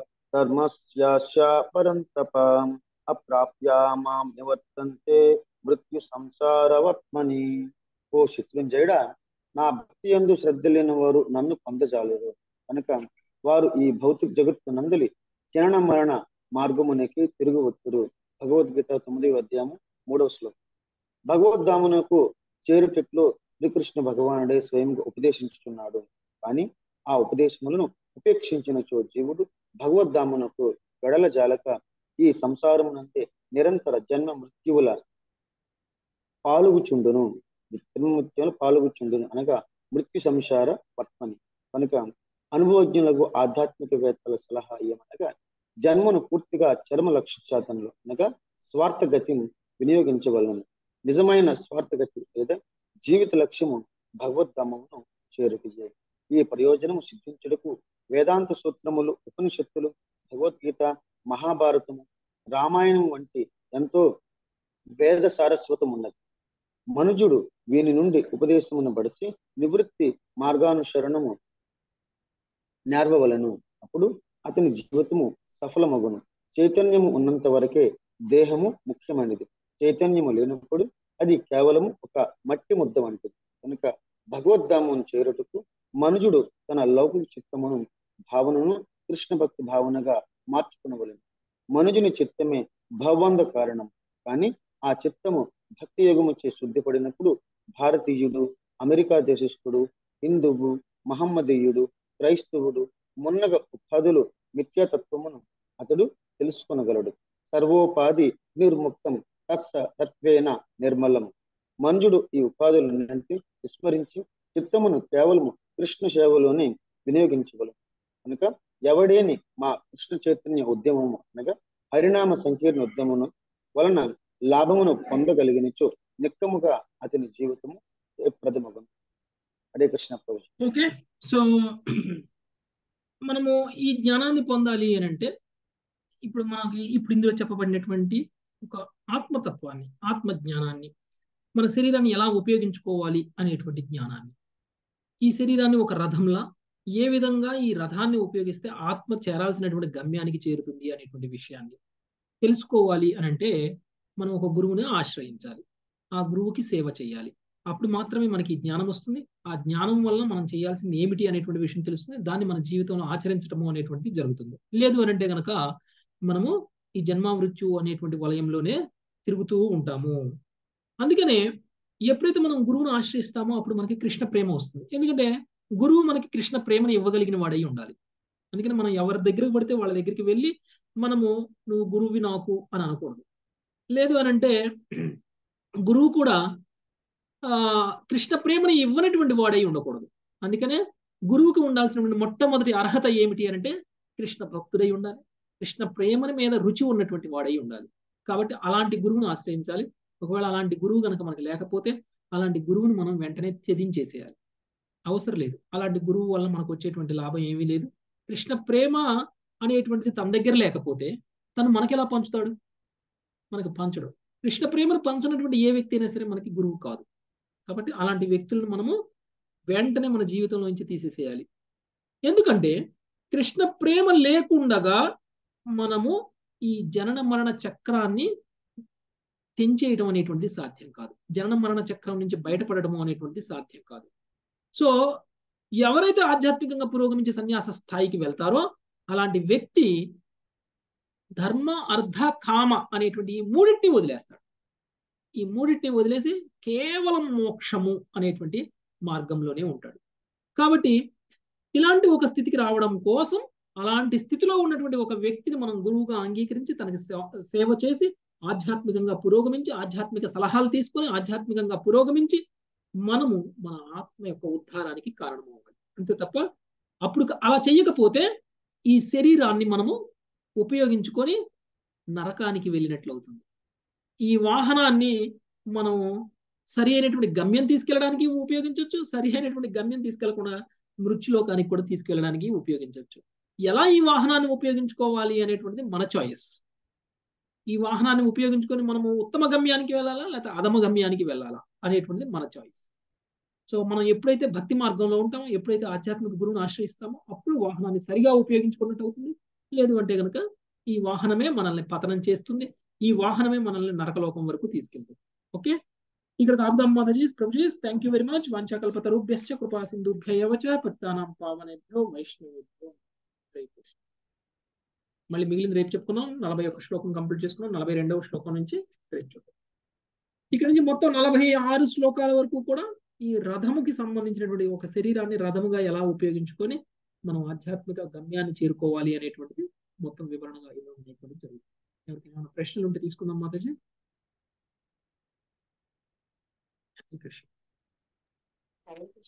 ధర్మస్యాస్య పరంతప అప్రాప్య మాం నివర్తంతే మృత్యు సంసారవత్మని ఓ శత్రుంజయుడా నా భక్తి ఎందు శ్రద్ధ లేని వారు నన్ను పొందజాలరు కనుక వారు ఈ భౌతిక జగత్తు నందలి జనన మరణ మార్గమునికి తిరుగు వచ్చురు భగవద్గీత తొమ్మిది అధ్యాయము మూడవ శ్లోకం భగవద్ధామునకు చేరుటట్లు శ్రీకృష్ణ భగవానుడే స్వయంగా ఉపదేశించుతున్నాడు కానీ ఆ ఉపదేశములను ఉపేక్షించిన చో జీవుడు భగవద్ధామునకు గడల జాలక ఈ సంసారమునంతే నిరంతర జన్మ మృత్యువుల పాలుగుచుండును జన్మమృత్యువులు పాల్గొచ్చుండును అనగా మృత్యు సంసార పట్మని కనుక అనుభవజ్ఞులకు ఆధ్యాత్మికవేత్తల సలహా ఏమనగా జన్మను పూర్తిగా చర్మ లక్ష్య శాతంలో అనగా స్వార్థగతిని వినియోగించవలను నిజమైన స్వార్థగతి లేదా జీవిత లక్ష్యము భగవద్ధామమును చేరుటయే ఈ ప్రయోజనము సిద్ధించుటకు వేదాంత సూత్రములు ఉపనిషత్తులు భగవద్గీత మహాభారతము రామాయణం వంటి ఎంతో వేద సారస్వతం ఉన్నది మనుజుడు వీని నుండి ఉపదేశమును బడిసి నివృత్తి మార్గానుసరణము నేర్వవలను అప్పుడు అతని జీవితము సఫలమగును చైతన్యము ఉన్నంత వరకే దేహము ముఖ్యమైనది చైతన్యము లేనప్పుడు అది కేవలము ఒక మట్టి ముద్ద వంటిది కనుక భగవద్ధామం చేరుటకు మనుజుడు తన లౌకిక చిత్తమును భావనను కృష్ణ భక్తి భావనగా మార్చుకునవలను మనుజుని చిత్తమే భగవంద కారణం కానీ ఆ చిత్తము భక్తి యోగముచే శుద్ధిపడినప్పుడు భారతీయుడు అమెరికా దేశస్థుడు హిందువు మహమ్మదీయుడు క్రైస్తవుడు మున్నగ ఉపాధులు మిథ్యాతత్వమును అతడు తెలుసుకొనగలడు సర్వోపాధి నిర్ముక్తం తత్స తత్వేన నిర్మలం మంజుడు ఈ ఉపాధులన్నింటి విస్మరించి చిత్తమును కేవలము కృష్ణ సేవలోనే వినియోగించగలడు కనుక ఎవడేని మా కృష్ణ చైతన్య ఉద్యమము అనగా హరినామ సంకీర్ణ ఉద్యమము వలన లాభమును పొందగలిగినచో నిక్కముగా అతని జీవితము ప్రథమగం హరే కృష్ణ ప్రభు ఓకే సో మనము ఈ జ్ఞానాన్ని పొందాలి అని అంటే ఇప్పుడు మనకి ఇప్పుడు ఇందులో చెప్పబడినటువంటి ఒక ఆత్మతత్వాన్ని ఆత్మ జ్ఞానాన్ని మన శరీరాన్ని ఎలా ఉపయోగించుకోవాలి అనేటువంటి జ్ఞానాన్ని ఈ శరీరాన్ని ఒక రథంలా ఏ విధంగా ఈ రథాన్ని ఉపయోగిస్తే ఆత్మ చేరాల్సినటువంటి గమ్యానికి చేరుతుంది అనేటువంటి విషయాన్ని తెలుసుకోవాలి అని అంటే మనం ఒక గురువుని ఆశ్రయించాలి ఆ గురువుకి సేవ చేయాలి అప్పుడు మాత్రమే మనకి జ్ఞానం వస్తుంది ఆ జ్ఞానం వల్ల మనం చేయాల్సింది ఏమిటి అనేటువంటి విషయం తెలుస్తుంది దాన్ని మన జీవితంలో ఆచరించడము అనేటువంటిది జరుగుతుంది లేదు అని అంటే గనక మనము ఈ జన్మ మృత్యు అనేటువంటి వలయంలోనే తిరుగుతూ ఉంటాము అందుకనే ఎప్పుడైతే మనం గురువును ఆశ్రయిస్తామో అప్పుడు మనకి కృష్ణ ప్రేమ వస్తుంది ఎందుకంటే గురువు మనకి కృష్ణ ప్రేమను ఇవ్వగలిగిన వాడై ఉండాలి అందుకని మనం ఎవరి దగ్గరికి పడితే వాళ్ళ దగ్గరికి వెళ్ళి మనము నువ్వు గురువి నాకు అని అనకూడదు లేదు అని అంటే గురువు కూడా ఆ కృష్ణ ప్రేమని ఇవ్వనటువంటి వాడై ఉండకూడదు అందుకనే గురువుకి ఉండాల్సినటువంటి మొట్టమొదటి అర్హత ఏమిటి అంటే కృష్ణ భక్తుడై ఉండాలి కృష్ణ ప్రేమని మీద రుచి ఉన్నటువంటి వాడై ఉండాలి కాబట్టి అలాంటి గురువును ఆశ్రయించాలి ఒకవేళ అలాంటి గురువు కనుక మనకు లేకపోతే అలాంటి గురువును మనం వెంటనే త్యజించేసేయాలి అవసరం లేదు అలాంటి గురువు వల్ల మనకు వచ్చేటువంటి లాభం ఏమీ లేదు కృష్ణ ప్రేమ అనేటువంటిది తన దగ్గర లేకపోతే తను మనకెలా పంచుతాడు మనకు పంచడు కృష్ణ ప్రేమను పంచినటువంటి ఏ వ్యక్తి అయినా సరే మనకి గురువు కాదు కాబట్టి అలాంటి వ్యక్తులను మనము వెంటనే మన జీవితంలో నుంచి తీసేసేయాలి ఎందుకంటే కృష్ణ ప్రేమ లేకుండగా మనము ఈ జనన మరణ చక్రాన్ని తెంచేయడం అనేటువంటిది సాధ్యం కాదు జనన మరణ చక్రం నుంచి బయటపడడం అనేటువంటిది సాధ్యం కాదు సో ఎవరైతే ఆధ్యాత్మికంగా పురోగమించే సన్యాస స్థాయికి వెళ్తారో అలాంటి వ్యక్తి ధర్మ అర్ధ కామ అనేటువంటి ఈ మూడింటిని వదిలేస్తాడు ఈ మూడింటిని వదిలేసి కేవలం మోక్షము అనేటువంటి మార్గంలోనే ఉంటాడు కాబట్టి ఇలాంటి ఒక స్థితికి రావడం కోసం అలాంటి స్థితిలో ఉన్నటువంటి ఒక వ్యక్తిని మనం గురువుగా అంగీకరించి తనకి సేవ చేసి ఆధ్యాత్మికంగా పురోగమించి ఆధ్యాత్మిక సలహాలు తీసుకొని ఆధ్యాత్మికంగా పురోగమించి మనము మన ఆత్మ యొక్క ఉద్ధారానికి కారణమవ్వాలి అంతే తప్ప అప్పుడు అలా చెయ్యకపోతే ఈ శరీరాన్ని మనము ఉపయోగించుకొని నరకానికి వెళ్ళినట్లు అవుతుంది ఈ వాహనాన్ని మనం సరి అయినటువంటి గమ్యం తీసుకెళ్ళడానికి ఉపయోగించవచ్చు సరి అయినటువంటి గమ్యం తీసుకెళ్లకుండా మృత్యులోకానికి కూడా తీసుకెళ్ళడానికి ఉపయోగించవచ్చు ఎలా ఈ వాహనాన్ని ఉపయోగించుకోవాలి అనేటువంటిది మన చాయిస్ ఈ వాహనాన్ని ఉపయోగించుకొని మనము ఉత్తమ గమ్యానికి వెళ్ళాలా లేకపోతే అధమ గమ్యానికి వెళ్ళాలా అనేటువంటిది మన చాయిస్ సో మనం ఎప్పుడైతే భక్తి మార్గంలో ఉంటామో ఎప్పుడైతే ఆధ్యాత్మిక గురువుని ఆశ్రయిస్తామో అప్పుడు వాహనాన్ని సరిగా ఉపయోగించుకున్నట్టు అవుతుంది లేదు అంటే కనుక ఈ వాహనమే మనల్ని పతనం చేస్తుంది ఈ వాహనమే మనల్ని నరకలోకం వరకు తీసుకెళ్తుంది ఓకే ఇక్కడ ఆబ్దాం మాతాజీస్ ప్రభుజీస్ థ్యాంక్ యూ వెరీ మచ్ వాంఛాకల్పతరుభ్యశ్చ కృపా సింధుభ్యవచ పతితానాం పావనేభ్యో వైష్ణవేభ్యో మళ్ళీ మిగిలింది రేపు చెప్పుకుందాం నలభై ఒక్క శ్లోకం కంప్లీట్ చేసుకున్నాం నలభై రెండవ శ్లోకం నుంచి రేపు చూద్దాం ఇక్కడ నుంచి మొత్తం నలభై ఆరు శ్లోకాల వరకు కూడా ఈ రథముకి సంబంధించినటువంటి ఒక శరీరాన్ని రథముగా ఎలా ఉపయోగించుకొని మనం ఆధ్యాత్మిక గమ్యాన్ని చేరుకోవాలి అనేటువంటిది మొత్తం వివరణగా ఇవ్వడం అనేటువంటిది జరుగుతుంది ఎవరికైనా ప్రశ్నలు ఉంటే తీసుకుందాం మాతాజీ కృష్ణ